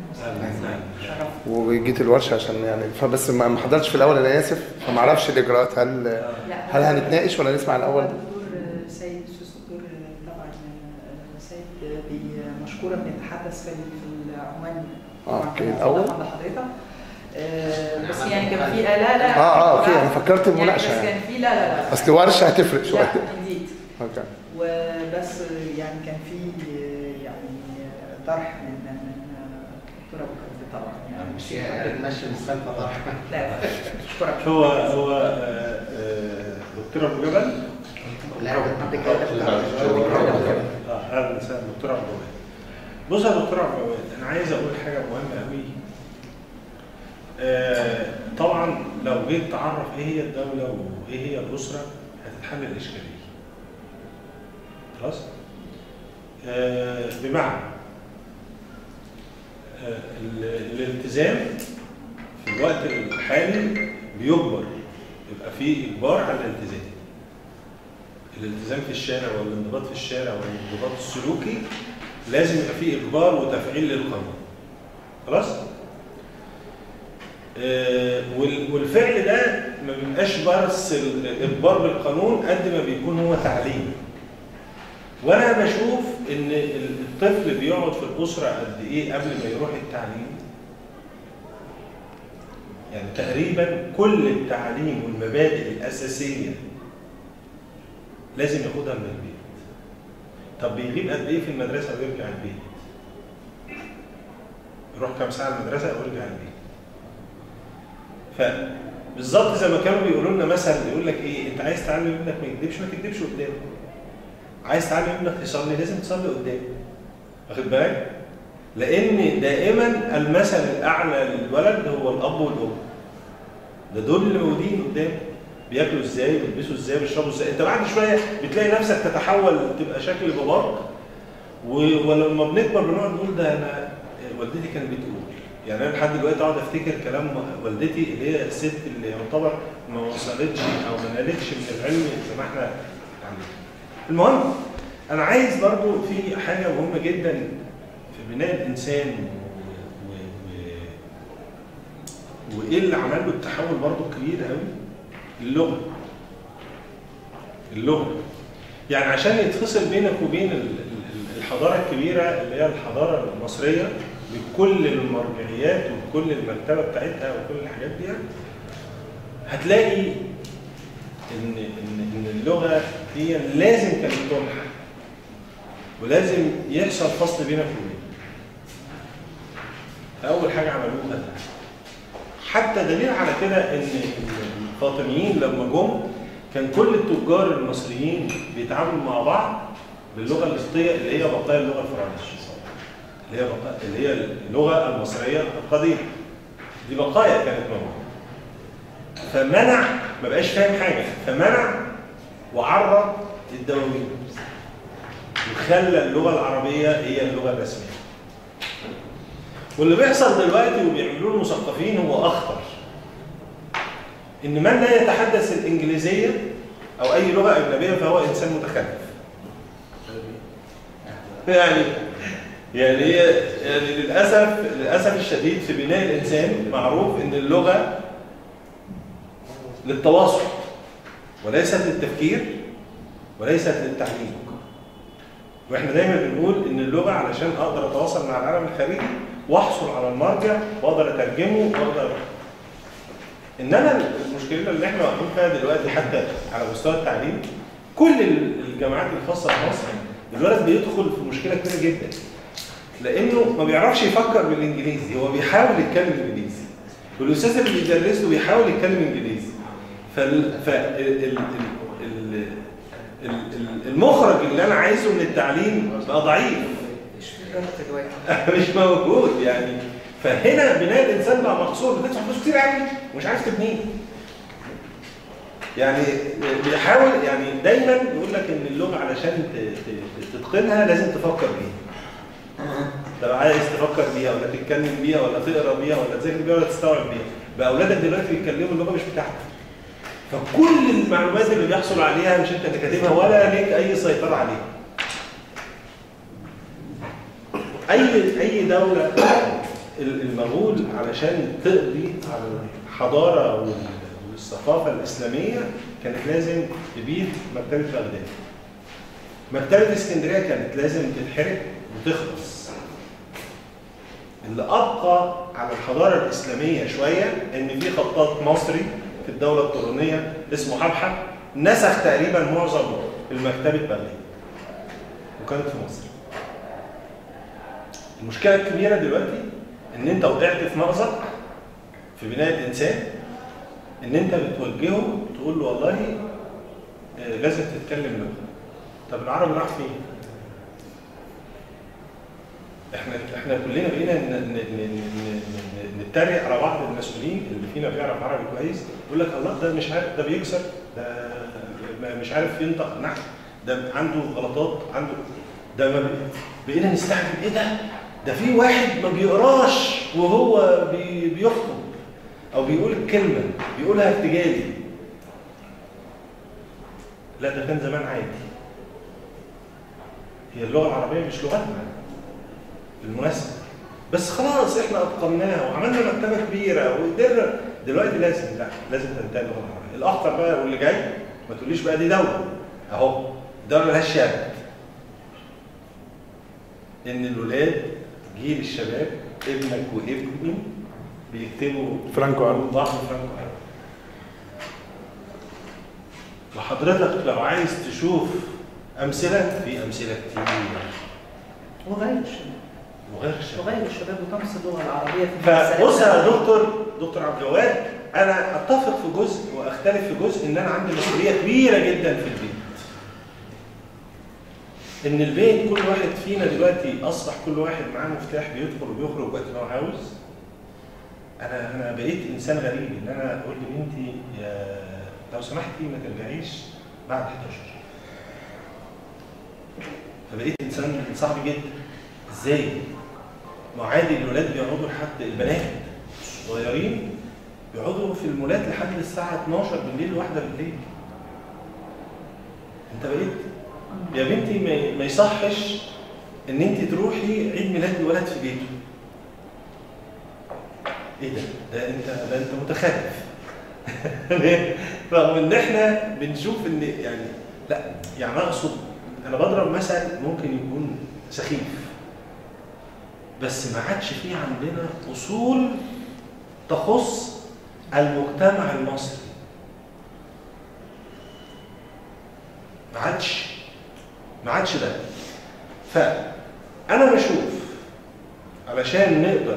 B: شرف
E: وجيت الورشه عشان يعني فبس ما ما حضرتش في الاول انا اسف فما اعرفش الاجراءات هل
B: لا
E: هل هنتناقش ولا نسمع الاول
B: دكتور سيد استاذ دكتور طبعا سيد بي- مشكورا بنتحدث في في العنوان
E: آه، أوكي،
B: كان
E: الأول.
B: واضح عند حضرتك آه، بس يعني كان في آه، لا لا
E: آه، آه، أوكي،
B: لا.
E: أنا فكرت
B: يعني
E: المناقشة
B: بس
E: يعني.
B: كان في لا لا لا
E: اصل ورشه هتفرق شويه
B: لا جديد
E: اوكي
B: وبس يعني كان في يعني طرح من من دكتوره بكر طبعا يعني
D: مش هتمشي مستلفه طبعا
B: لا اشكرك
A: هو هو آه، آه، دكتور ابو جبل
D: لا ده بتتكلم
A: اه اهلا وسهلا دكتور عبد الوهاب بص يا دكتور عبد الوهاب انا عايز اقول حاجه مهمه قوي آه طبعا لو جيت تعرف ايه هي الدوله وايه هي الاسره هتتحل الاشكاليه خلاص آه بمعنى آه ال- الالتزام في الوقت الحالي بيجبر يبقى فيه اجبار على الالتزام الالتزام في الشارع والانضباط في الشارع والانضباط السلوكي لازم يبقى فيه اجبار وتفعيل للقانون خلاص آه، وال- والفعل ده ما بيبقاش بس الاجبار بالقانون قد ما بيكون هو تعليم وانا بشوف ان الطفل بيقعد في الاسره قد ايه قبل ما يروح التعليم يعني تقريبا كل التعليم والمبادئ الاساسيه لازم ياخدها من البيت طب بيغيب قد ايه في المدرسه ويرجع البيت يروح كام ساعه المدرسه ويرجع البيت فبالظبط زي ما كانوا بيقولوا لنا مثل يقول لك ايه انت عايز تعلم ابنك ما يكذبش ما تكذبش قدامه عايز تعلم ابنك يصلي لازم تصلي قدامه واخد بالك لان دائما المثل الاعلى للولد هو الاب والام ده دول اللي موجودين قدامه بياكلوا ازاي بيلبسوا ازاي بيشربوا ازاي انت بعد شويه بتلاقي نفسك تتحول تبقى شكل باباك و- ولما بنكبر بنقعد نقول ده انا والدتي كانت بتقول يعني انا لحد دلوقتي اقعد افتكر كلام والدتي اللي هي الست اللي يعتبر ما وصلتش او ما نالتش من العلم زي ما احنا عاملين. المهم انا عايز برضو في حاجه مهمه جدا في بناء الانسان و... و... و... وايه اللي عمل له التحول برضو كبير قوي اللغه اللغه يعني عشان يتفصل بينك وبين ال- ال- الحضاره الكبيره اللي هي الحضاره المصريه بكل المرجعيات وبكل المكتبه بتاعتها وكل الحاجات دي هتلاقي ان ان ان اللغه دي لازم كانت تمحى ولازم يحصل فصل بينك وبين فاول حاجه عملوها ده حتى دليل على كده ان إن الفاطميين لما جم كان كل التجار المصريين بيتعاملوا مع بعض باللغه القبطيه اللي هي بقايا اللغه الفرنسيه اللي هي بقايا اللي هي اللغه المصريه القديمه دي بقايا كانت موجوده فمنع ما بقاش فاهم حاجه فمنع وعرض الدواوين وخلى اللغه العربيه هي اللغه الرسميه واللي بيحصل دلوقتي وبيعملوه المثقفين هو اخطر ان من لا يتحدث الانجليزيه او اي لغه اجنبيه فهو انسان متخلف يعني يعني هي يعني للاسف للاسف الشديد في بناء الانسان معروف ان اللغه للتواصل وليست للتفكير وليست للتعليم واحنا دايما بنقول ان اللغه علشان اقدر اتواصل مع العالم الخارجي واحصل على المرجع واقدر اترجمه واقدر انما المشكله اللي احنا واقفين فيها دلوقتي حتى على مستوى التعليم كل الجامعات الخاصه في مصر الولد بيدخل في مشكله كبيره جدا لانه ما بيعرفش يفكر بالانجليزي هو بيحاول يتكلم انجليزي والاستاذ اللي بيدرس له بيحاول يتكلم انجليزي فال ف ال- ال- ال- ال- ال- ال- المخرج اللي انا عايزه من التعليم بقى ضعيف
B: مش في لغه الواجب
A: مش موجود يعني فهنا بناء الانسان بقى مقصور بتدفع فلوس كتير قوي ومش عارف تبنيه يعني بيحاول يعني دايما يقول لك ان اللغه علشان ت- ت- تتقنها لازم تفكر بيها لو عايز تفكر بيها ولا تتكلم بيها ولا تقرا بيها ولا تذاكر بيها ولا تستوعب بيها بقى اولادك دلوقتي بيتكلموا اللغه مش بتاعتك فكل المعلومات اللي بيحصل عليها مش انت اللي كاتبها ولا ليك اي سيطره عليها اي اي دوله المغول علشان تقضي على الحضاره وال- والثقافه الاسلاميه كانت لازم تبيد مكتبه بغداد مكتبه اسكندريه كانت لازم تتحرق وتخلص اللي ابقى على الحضاره الاسلاميه شويه ان في خطاط مصري في الدوله الطولونيه اسمه حبحب نسخ تقريبا معظم المكتبه بغداد وكانت في مصر المشكله الكبيره دلوقتي ان انت وقعت في مأزق في بناء الانسان ان انت بتوجهه تقول له والله آه، لازم تتكلم لغه طب العرب راح فين؟ احنا احنا كلنا بقينا ن- ن- ن- ن- ن- نتريق على بعض المسؤولين اللي فينا بيعرف عربي كويس يقول لك الله ده مش عارف ده بيكسر ده ما- مش عارف ينطق نحو ده عنده غلطات عنده ده ما بي- بقينا نستعجب ايه ده؟ ده في واحد ما بيقراش وهو بي بيخطب او بيقول الكلمه بيقولها ارتجالي لا ده كان زمان عادي هي اللغه العربيه مش لغتنا بالمناسبه بس خلاص احنا اتقناها وعملنا مكتبه كبيره وقدرنا دلوقتي لازم لا لازم تنتهي اللغه العربيه الاخطر بقى واللي جاي ما تقوليش بقى دي دوله اهو الدوله ملهاش شهاده ان الولاد جيل الشباب ابنك وابني بيكتبوا
E: فرانكو عربي.
A: بعض فرانكو عربي وحضرتك لو عايز تشوف امثله في امثله كتير
B: وغير الشباب
A: وغير الشباب
B: وغير الشباب وتنص اللغه العربيه في
A: فبص يا
B: المدرسة.
A: دكتور دكتور عبد الجواد انا اتفق في جزء واختلف في جزء ان انا عندي مسؤوليه كبيره جدا في البيت. ان البيت كل واحد فينا دلوقتي اصبح كل واحد معاه مفتاح بيدخل وبيخرج وقت ما هو عاوز. انا انا بقيت انسان غريب ان انا اقول لبنتي يا لو سمحتي ما ترجعيش بعد 11 فبقيت انسان صعب جدا ازاي؟ ما هو عادي الولاد بيقعدوا لحد البنات صغيرين بيقعدوا في المولات لحد الساعة 12 بالليل واحدة بالليل انت بقيت يا بنتي ما- ما يصحش ان انت تروحي عيد ميلاد الولد في بيته ايه ده؟ ده انت ده انت متخلف رغم ان احنا بنشوف ان يعني لا يعني اقصد انا بضرب مثل ممكن يكون سخيف بس ما عادش فيه عندنا اصول تخص المجتمع المصري ما عادش ما عادش ده فانا بشوف علشان نقدر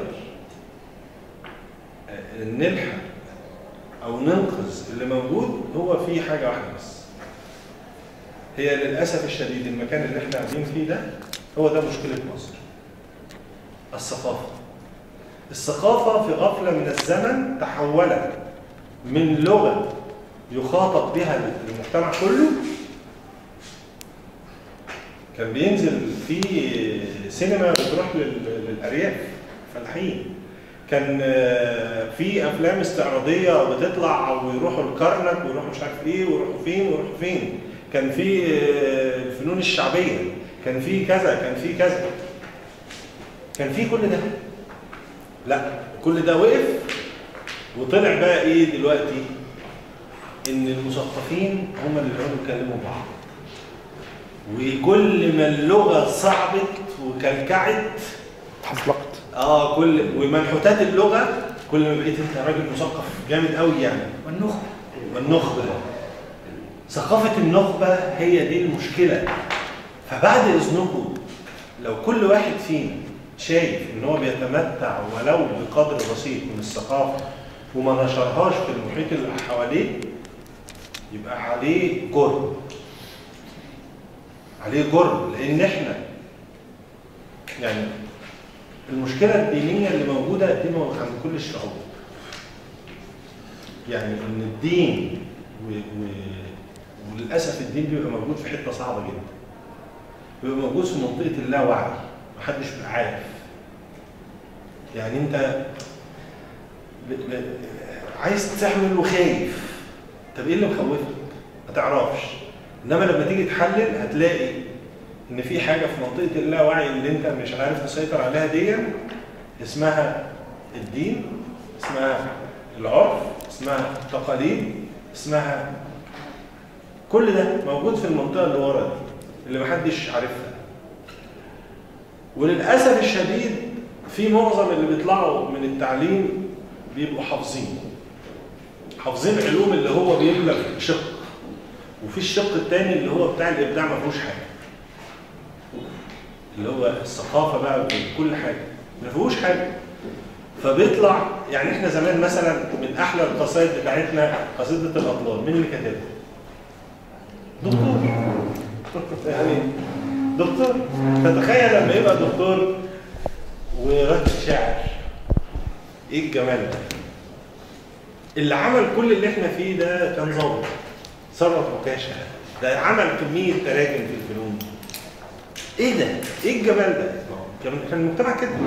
A: آه، نلحق او ننقذ اللي موجود هو في حاجه واحده بس هي للاسف الشديد المكان اللي احنا قاعدين فيه ده هو ده مشكله مصر الثقافه الثقافه في غفله من الزمن تحولت من لغه يخاطب بها المجتمع كله كان بينزل في سينما بتروح لل- للارياف فلاحين كان آه، في افلام استعراضيه بتطلع ويروحوا الكرنك ويروحوا مش عارف ايه ويروحوا فين ويروحوا فين كان في آه، الفنون الشعبيه كان في كذا كان في كذا كان في كل ده لا كل ده وقف وطلع بقى ايه دلوقتي ان المثقفين هم اللي بيقعدوا يكلموا بعض وكل ما اللغه صعبت وكلكعت
E: حصلقت
A: اه كل ومنحوتات اللغه كل ما بقيت انت راجل مثقف جامد قوي يعني
B: والنخبه
A: والنخبه ثقافه النخبه هي دي المشكله فبعد اذنكم لو كل واحد فينا شايف ان هو بيتمتع ولو بقدر بسيط من الثقافه وما نشرهاش في المحيط اللي حواليه يبقى عليه جرم عليه جرم لان احنا يعني المشكله الدينيه اللي موجوده دي موجودة عند كل الشعوب يعني ان الدين و... و... وللاسف الدين بيبقى موجود في حته صعبه جدا بيبقى موجود في منطقه اللاوعي محدش بيبقى عارف يعني انت ب... ب... عايز تعمل وخايف طب ايه اللي مخوفك؟ ما تعرفش انما لما تيجي تحلل هتلاقي ان في حاجه في منطقه اللاوعي اللي انت مش عارف تسيطر عليها دي اسمها الدين اسمها العرف اسمها التقاليد اسمها كل ده موجود في المنطقه اللي ورا دي اللي محدش عارفها وللاسف الشديد في معظم اللي بيطلعوا من التعليم بيبقوا حافظين حافظين علوم اللي هو بيملى شق وفي الشق الثاني اللي هو بتاع الابداع ما فيهوش حاجه اللي هو الثقافه بقى وكل حاجه ما فيهوش حاجه فبيطلع يعني احنا زمان مثلا من احلى القصائد بتاعتنا قصيده الاطلال مين اللي كاتبها؟ دكتور يعني دكتور فتخيل لما يبقى دكتور ورد شاعر ايه الجمال ده اللي عمل كل اللي احنا فيه ده كان ظابط ثروت مكاشة ده عمل كمية تراجم في الفنون ايه ده؟ ايه الجمال ده؟ كان كان المجتمع كده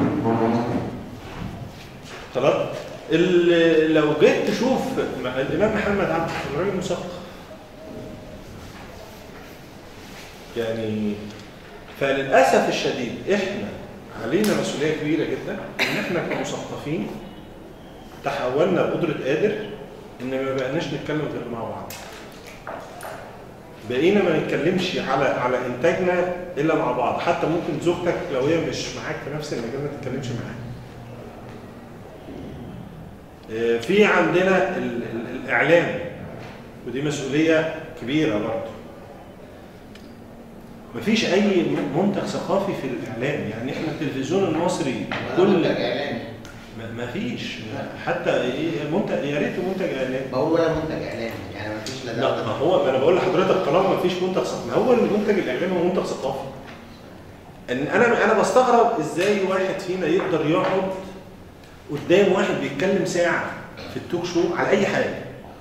A: خلاص ال- لو جيت تشوف م- الامام محمد عبد الراجل مثقف يعني فللاسف الشديد احنا علينا مسؤوليه كبيره جدا ان احنا كمثقفين تحولنا بقدره قادر ان ما بقناش نتكلم غير مع بعض بقينا ما نتكلمش على على انتاجنا الا مع بعض حتى ممكن زوجتك لو هي مش معاك في نفس المجال ما تتكلمش معاها آه، في عندنا ال- ال- الاعلام ودي مسؤوليه كبيره برضه مفيش اي منتج ثقافي في الاعلام يعني احنا التلفزيون المصري
D: كل
A: كل
D: منتج اعلامي
A: ما فيش حتى إيه منتج يا ريت منتج اعلامي
D: بقول ولا منتج اعلامي يعني ما فيش لا
A: لا
D: ده
A: ما
D: ولا ده.
A: هو ما انا بقول لحضرتك طالما ما فيش منتج ثقافي ما هو المنتج الاعلامي هو منتج ثقافي ان انا انا بستغرب ازاي واحد فينا يقدر يقعد قدام واحد بيتكلم ساعه في التوك شو على اي حاجه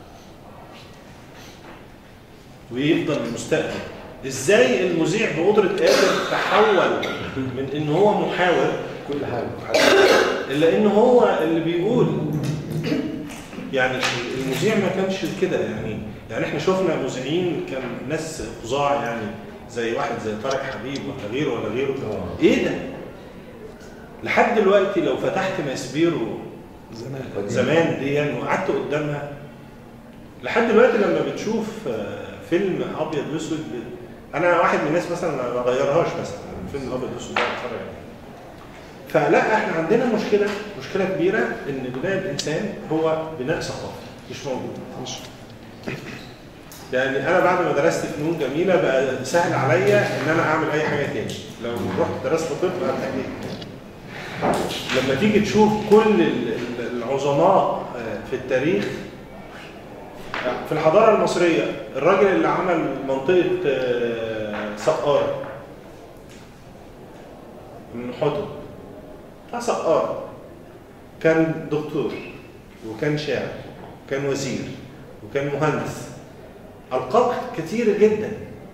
A: ويفضل مستقبل ازاي المذيع بقدره قادر تحول من ان هو محاور
C: كل حاجه
A: الا ان هو اللي بيقول يعني المذيع ما كانش كده يعني يعني احنا شفنا مذيعين كان ناس فظاع يعني زي واحد زي طارق حبيب ولا غيره ولا غيره ايه ده لحد دلوقتي لو فتحت ماسبيرو
E: زمان
A: زمان دي يعني وقعدت قدامها لحد دلوقتي لما بتشوف آه، فيلم ابيض واسود ب- انا واحد من الناس مثلا ما بغيرهاش مثلا الفيلم الابيض واسود ده بتفرج عليه فلا احنا عندنا مشكله مشكله كبيره ان بناء الانسان هو بناء ثقافي مش موجود مش يعني انا بعد ما درست فنون جميله بقى سهل عليا ان انا اعمل اي حاجه تاني لو رحت درست طب هتلاقي لما تيجي تشوف كل ال- ال- العظماء آه، في التاريخ في الحضاره المصريه الراجل اللي عمل منطقه آه، سقاره من حطب بتاع سقاره كان دكتور وكان شاعر وكان وزير وكان مهندس القاب كتيره جدا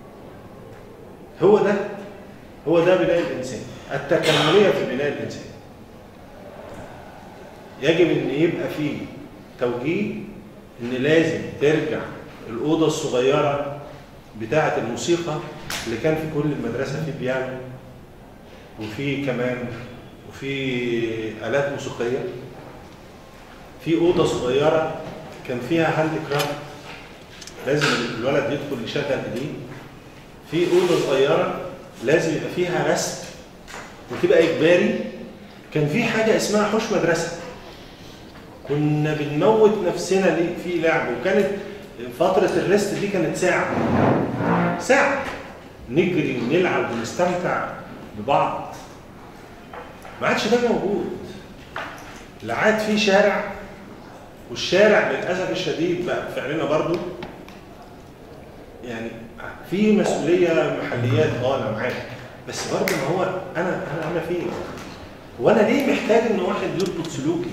A: هو ده هو ده بناء الانسان التكامليه في بناء الانسان يجب ان يبقى فيه توجيه ان لازم ترجع الاوضه الصغيره بتاعه الموسيقى اللي كان في كل المدرسه في بيانو وفي كمان وفي الات موسيقيه في اوضه صغيره كان فيها هاند كرافت لازم الولد يدخل يشغل ايديه في اوضه صغيره لازم يبقى فيها رسم وتبقى اجباري كان في حاجه اسمها حوش مدرسه كنا بنموت نفسنا ليه في لعب وكانت فتره الريست دي كانت ساعه ساعه نجري ونلعب ونستمتع ببعض ما عادش ده موجود لا عاد في شارع والشارع للاسف الشديد بقى فعلنا برضو يعني في مسؤوليه محليات اه انا معاك بس برضه ما هو انا انا انا فين؟ وانا ليه محتاج ان واحد يضبط سلوكي؟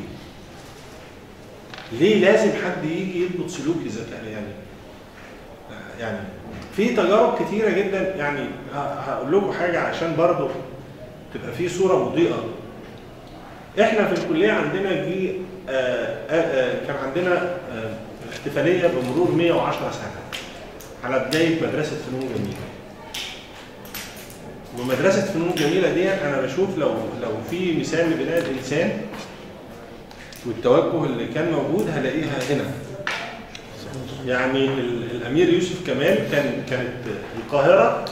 A: ليه لازم حد يجي يضبط سلوكي ذات يعني يعني في تجارب كتيره جدا يعني ه- هقول لكم حاجه عشان برضه تبقى في صوره مضيئه احنا في الكليه عندنا جي آه آه آه كان عندنا آه احتفاليه بمرور 110 سنه على بدايه مدرسه فنون جميله ومدرسه فنون جميله دي انا بشوف لو لو في مثال لبناء الانسان والتوجه اللي كان موجود هلاقيها هنا يعني ال- الامير يوسف كمال كان كانت القاهره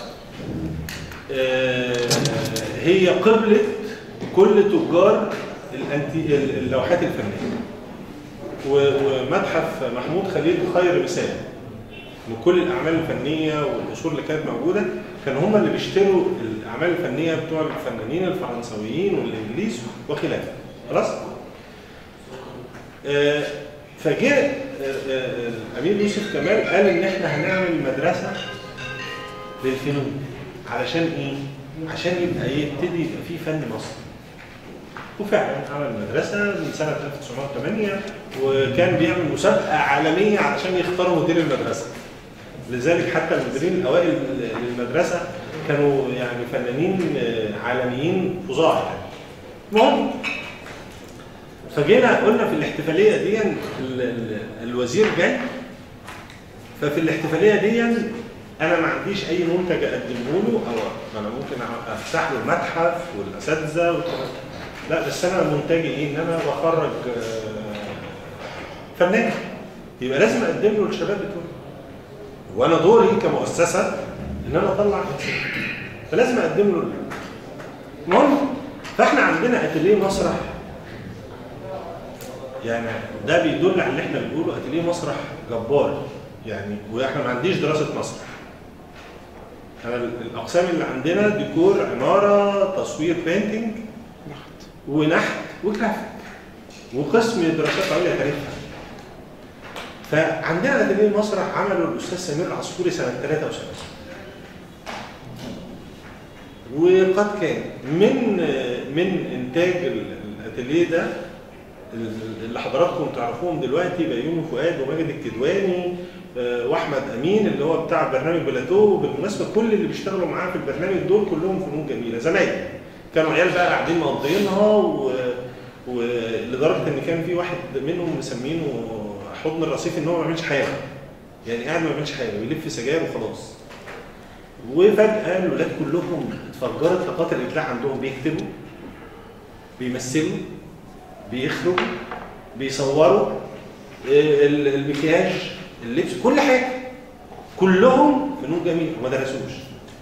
A: آه، هي قبله كل تجار الأنتي- اللوحات الفنيه و- ومتحف محمود خليل خير مثال من كل الاعمال الفنيه والاصول اللي كانت موجوده كانوا هم اللي بيشتروا الاعمال الفنيه بتوع الفنانين الفرنسويين والانجليز وخلافه خلاص آه، فجاء آه، آه، الامير يوسف كمال قال ان احنا هنعمل مدرسه للفنون علشان ايه؟ عشان يبقى يبتدي يبقى في فن مصري وفعلا عمل مدرسه من سنه 1908 وكان بيعمل مسابقه عالميه علشان يختاروا مدير المدرسه لذلك حتى المديرين الاوائل للمدرسه كانوا يعني فنانين آه، عالميين فظاع يعني المهم فجينا قلنا في الاحتفاليه دي ال- ال- الوزير جاي ففي الاحتفاليه دي انا ما عنديش اي منتج اقدمه له او انا ممكن افتح له المتحف والاساتذه والكلام ده. لا بس انا منتجي ايه ان انا بخرج آه، فنان يبقى لازم اقدم له الشباب بتوعي وانا دوري كمؤسسه ان انا اطلع إنسان. فلازم اقدم له المهم فاحنا عندنا اتيليه مسرح يعني ده بيدل على اللي احنا بنقوله اتيليه مسرح جبار يعني واحنا ما عنديش دراسه مسرح انا ال- الاقسام اللي عندنا ديكور عماره تصوير بينتنج ونحت وجرافيك وقسم دراسات عليا تاريخها فعندنا اتيليه مسرح عمله الاستاذ سمير العصفوري سنه 73 وقد كان من من انتاج ال- الاتيليه ده اللي حضراتكم تعرفوهم دلوقتي بيومي فؤاد وماجد الكدواني آه، واحمد امين اللي هو بتاع برنامج بلاتو وبالمناسبه كل اللي بيشتغلوا معاه في البرنامج دول كلهم فنون جميله زمايل كانوا عيال بقى قاعدين مقضيينها و... ولدرجه ان كان في واحد منهم مسمينه حضن الرصيف ان هو ما بيعملش حاجه يعني قاعد ما بيعملش حاجه بيلف سجاير وخلاص وفجاه الولاد كلهم اتفجرت طاقات الابداع عندهم بيكتبوا بيمثلوا بيخرجوا بيصوروا آه، ال- المكياج اللبس كل حاجه كلهم فنون جميله وما درسوش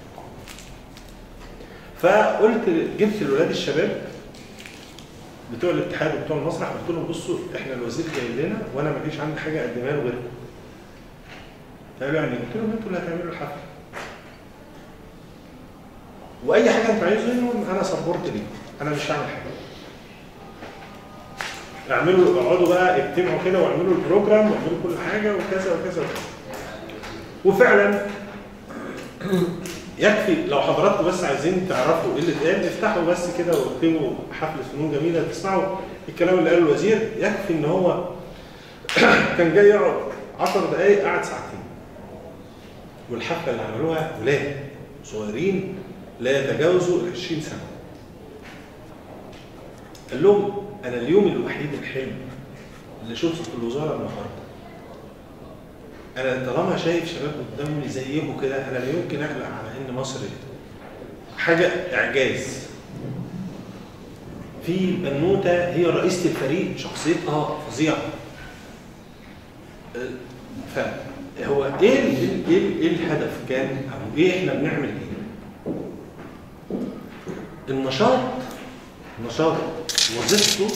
A: فقلت جبت الولاد الشباب بتوع الاتحاد وبتوع المسرح قلت لهم بصوا احنا الوزير جاي لنا وانا ما فيش عندي حاجه اقدمها له غيركم قالوا يعني قلت لهم انتوا اللي هتعملوا الحفله واي حاجه انتوا عايزينهم انا سبورت ليكم انا مش هعمل حاجه اعملوا اقعدوا بقى اجتمعوا كده واعملوا البروجرام واعملوا كل حاجه وكذا وكذا وكذا وفعلا يكفي لو حضراتكم بس عايزين تعرفوا ايه اللي اتقال افتحوا بس كده واكتبوا حفله فنون جميله تسمعوا الكلام اللي قاله الوزير يكفي ان هو كان جاي يقعد 10 دقائق قعد ساعتين والحفله اللي عملوها ولاد صغيرين لا يتجاوزوا ال 20 سنه قال لهم انا اليوم الوحيد الحلو اللي شفته في الوزاره النهارده انا طالما شايف شباب قدامي زيكم كده انا لا يمكن اقلق على ان مصر حاجه اعجاز في بنوته هي رئيسه الفريق شخصيتها فظيعه أه، فهو ايه ال- ايه ال- ايه الهدف كان او ايه احنا بنعمل ايه النشاط النشاط وظيفته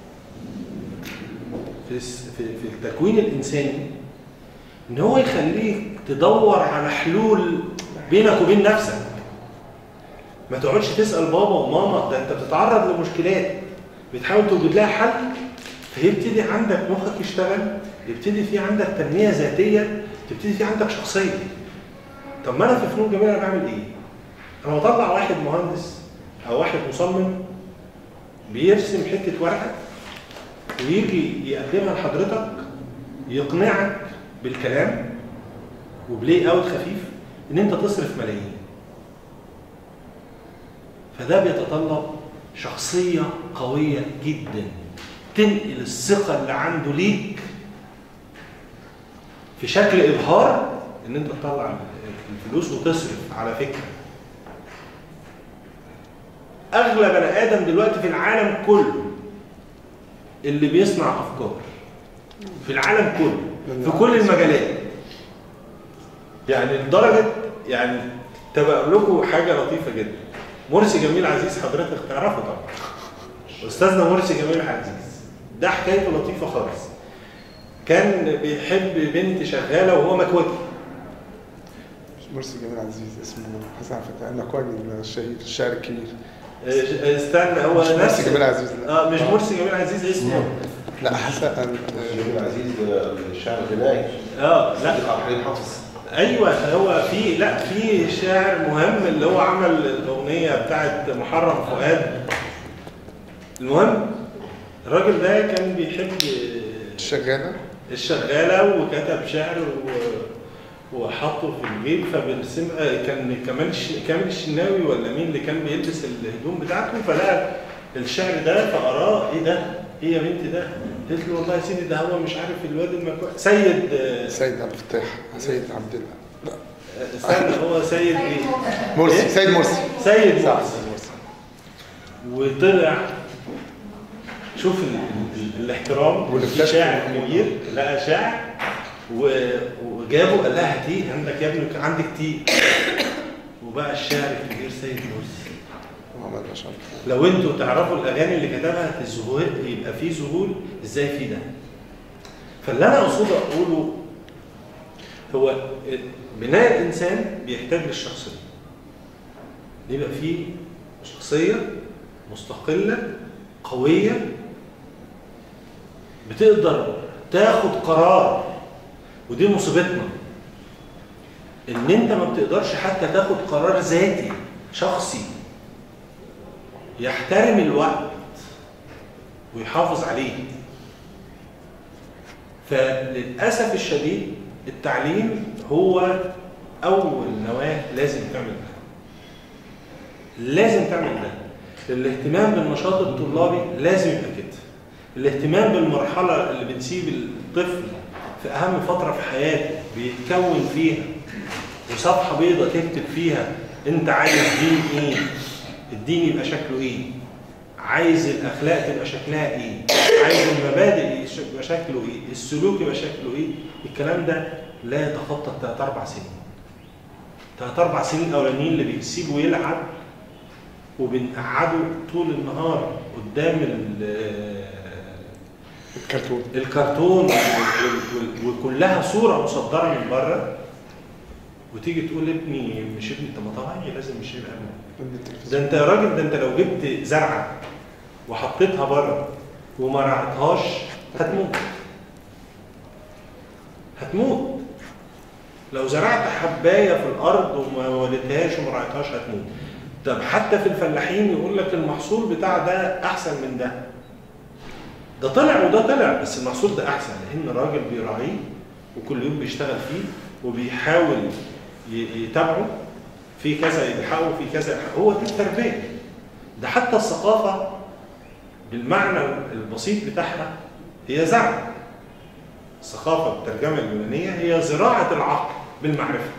A: في الس- في في التكوين الانساني ان هو يخليك تدور على حلول بينك وبين نفسك ما تقعدش تسال بابا وماما ده انت بتتعرض لمشكلات بتحاول توجد لها حل فيبتدي عندك مخك يشتغل يبتدي في عندك تنميه ذاتيه تبتدي في عندك شخصيه طب ما انا في فنون جميله انا بعمل ايه؟ انا بطلع واحد مهندس او واحد مصمم بيرسم حته ورقه ويجي يقدمها لحضرتك يقنعك بالكلام وبلاي اوت خفيف ان انت تصرف ملايين فده بيتطلب شخصيه قويه جدا تنقل الثقه اللي عنده ليك في شكل ابهار ان انت تطلع الفلوس وتصرف على فكره اغلى بني ادم دلوقتي في العالم كله اللي بيصنع افكار في العالم كله في كل المجالات يعني لدرجه يعني تبقى لكم حاجه لطيفه جدا مرسي جميل عزيز حضرتك تعرفه طبعا استاذنا مرسي جميل عزيز ده حكايته لطيفه خالص كان بيحب بنت شغاله وهو مكوكي
E: مرسي جميل عزيز اسمه حسن فتحي النقاني الشهير الشاعر الكبير
A: آه، استنى هو
E: مش
A: نفس
E: مرسي جميل عزيز لا
A: اه مش مرسي جميل عزيز اسمه
E: لا حسن
F: جميل عزيز الشاعر الغنائي
A: اه لا
F: صديق عبد الحليم حافظ
A: ايوه هو في لا في شاعر مهم اللي هو عمل الاغنيه بتاعت محرم فؤاد المهم الراجل ده كان بيحب
E: الشغالة
A: الشغاله وكتب شعر و... وحطه في الجيب فبيرسم آه، كان كمال الش... كامل الشناوي ولا مين اللي كان بيلبس الهدوم بتاعته فلقى الشعر ده فقراه ايه ده؟ ايه يا بنتي ده؟ قلت له والله يا سيدي ده هو مش عارف الواد المكوى سيد آه،
E: سيد عبد الفتاح سيد عبد الله
A: استنى هو سيد ايه؟
E: مرسي سيد مرسي
A: سيد
E: صح
A: مرسي
E: سيد مرسي
A: وطلع شوف ال... ال... الاحترام
E: والاكتشاف
A: شاعر
E: المهم.
A: كبير لقى شاعر و... وجابه قال لها تي عندك يا ابني كان عندك تي وبقى الشاعر الكبير سيد مرسي
E: محمد رشاد
A: لو انتوا تعرفوا الاغاني اللي كتبها الزهور يبقى في ذهول ازاي في ده فاللي انا اقصده اقوله هو بناء الانسان بيحتاج للشخصيه يبقى فيه شخصيه مستقله قويه بتقدر تاخد قرار ودي مصيبتنا ان انت ما بتقدرش حتى تاخد قرار ذاتي شخصي يحترم الوقت ويحافظ عليه فللأسف الشديد التعليم هو أول نواة لازم تعمل ده لازم تعمل ده الاهتمام بالنشاط الطلابي لازم يبقى كده الاهتمام بالمرحلة اللي بتسيب الطفل في أهم فترة في حياته بيتكون فيها وصفحة بيضة تكتب فيها أنت عايز دين إيه الدين يبقى شكله إيه عايز الأخلاق تبقى شكلها إيه عايز المبادئ يبقى شكله إيه السلوك يبقى شكله إيه الكلام ده لا يتخطى الثلاث أربع سنين ثلاث أربع سنين الأولانيين اللي بيسيبه يلعب وبنقعده طول النهار قدام ال-
E: الكرتون
A: الكرتون وال- وال- وكلها صورة مصدرة من بره وتيجي تقول ابني مش ابني طب ما طبيعي لازم مش يبقى ابني ده انت يا راجل ده انت لو جبت زرعه وحطيتها بره وما رعتهاش هتموت هتموت لو زرعت حبايه في الارض وما ولدتهاش وما رعيتهاش هتموت طب حتى في الفلاحين يقول لك المحصول بتاع ده احسن من ده ده طلع وده طلع بس المحصول ده احسن لان الراجل بيراعيه وكل يوم بيشتغل فيه وبيحاول ي- يتابعه في كذا يلحقه في كذا يلحقه هو دي التربيه ده حتى الثقافه بالمعنى البسيط بتاعها هي زرع الثقافه بالترجمه اليونانيه هي زراعه العقل بالمعرفه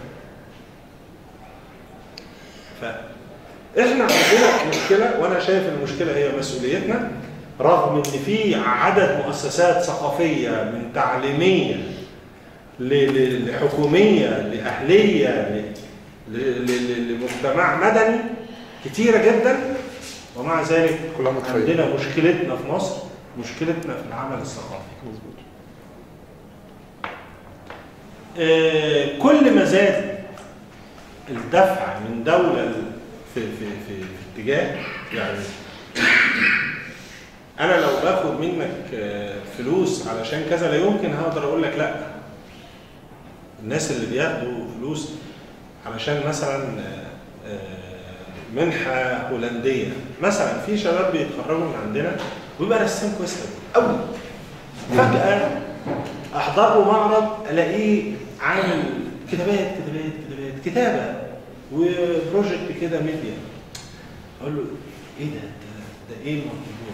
A: فاحنا عندنا مشكله وانا شايف المشكله هي مسؤوليتنا رغم ان في عدد مؤسسات ثقافيه من تعليميه ل- ل- لحكوميه لاهليه ل- ل- ل- لمجتمع مدني كتيره جدا ومع ذلك
E: كلها متفيدة.
A: عندنا مشكلتنا في مصر مشكلتنا في العمل الثقافي
E: مظبوط
A: آه، كل ما زاد الدفع من دولة ل- في في في, في اتجاه يعني انا لو باخد منك آه، فلوس علشان كذا لا يمكن هقدر اقول لك لا الناس اللي بياخدوا فلوس علشان مثلا آه، آه، منحة هولندية مثلا في شباب بيتخرجوا من عندنا ويبقى رسام كويس قوي قوي فجأة احضر له معرض الاقيه عامل كتابات كتابات كتابات كتابه وبروجكت كده ميديا اقول له ايه ده ده, ده ايه الموضوع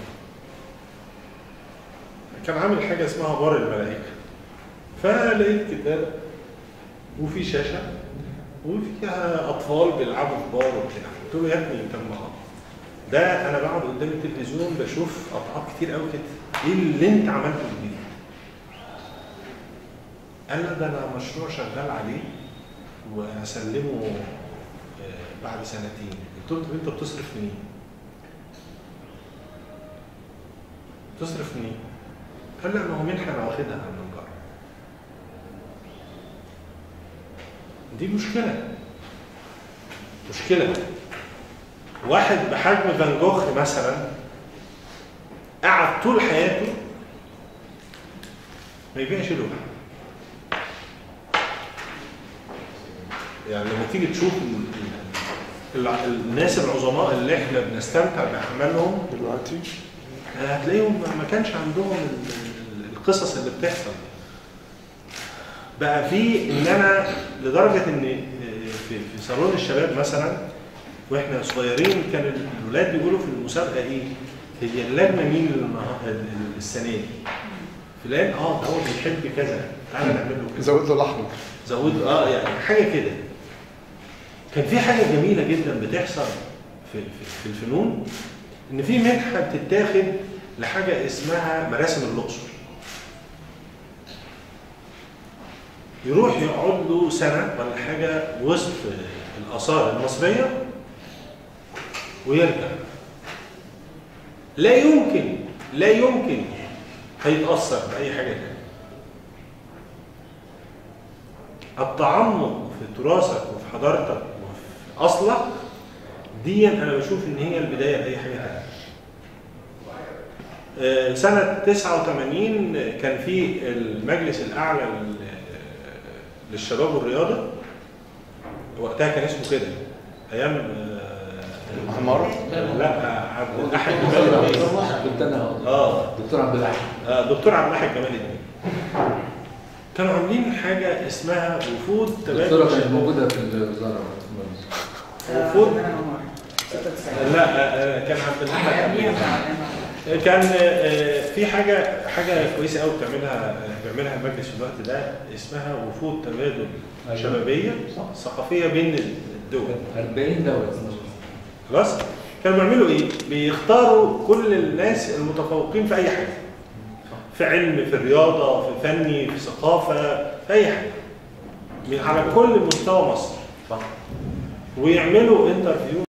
A: كان عامل حاجه اسمها بار الملائكه فلقيت كتاب وفي شاشه وفيها اطفال بيلعبوا في بار وبتاع قلت له يا ابني طب ما ده انا بقعد قدام التلفزيون بشوف اضعاف كتير قوي كده ايه اللي انت عملته جديد قال لا ده انا مشروع شغال عليه وهسلمه آه، بعد سنتين قلت له طب انت بتصرف منين؟ بتصرف منين؟ قال لا ما هو منحه انا واخدها من بره دي مشكله مشكله واحد بحجم فان جوخ مثلا قعد طول حياته ما يبيعش لوحه يعني لما تيجي تشوف ال- ال- الناس العظماء اللي احنا بنستمتع باعمالهم
E: دلوقتي
A: هتلاقيهم ما كانش عندهم ال- ال- القصص اللي بتحصل بقى في ان انا لدرجه ان في في صالون الشباب مثلا واحنا صغيرين كان الولاد بيقولوا في المسابقه ايه؟ هي اللجنه مين النها- ال- ال- السنه دي؟ فلان اه ده هو بيحب كذا تعالى نعمل له كده
E: زود له الاحمر
A: زود اه يعني حاجه كده كان في حاجه جميله جدا بتحصل في في, في الفنون ان في منحه بتتاخد لحاجه اسمها مراسم الاقصر يروح يقعد له سنه ولا حاجه وسط الاثار المصريه ويرجع لا يمكن لا يمكن هيتاثر باي حاجه تانية التعمق في تراثك وفي حضارتك وفي اصلك دي انا بشوف ان هي البدايه لاي حاجه تانية آه، سنة 89 كان في المجلس الأعلى لل- للشباب والرياضة وقتها كان اسمه كده أيام آه،
E: عمارة
A: لا عبد الأحد جمال الدين
C: كنت انا
A: اه
C: دكتور عبد الحي
A: آه، دكتور عبد الأحد جمال الدين كانوا عاملين حاجة اسمها وفود
C: الدكتوره
A: تبادل
C: كانت
A: شباب.
C: موجوده في الوزاره
A: وفود
B: أنا عمر. 96.
A: لا آه، كان عبد الأحد
B: قبليها
A: قبل
B: مع- مع-
A: كان آه، في حاجه حاجه كويسه قوي بتعملها بيعملها المجلس في الوقت ده اسمها وفود تبادل
C: أيوة.
A: شبابيه ثقافيه بين الدول
C: 40 دوله
A: خلاص كانوا بيعملوا ايه بيختاروا كل الناس المتفوقين في اي حاجه في علم في رياضه في فني في ثقافه في اي حاجه من على كل مستوى مصر ويعملوا انترفيو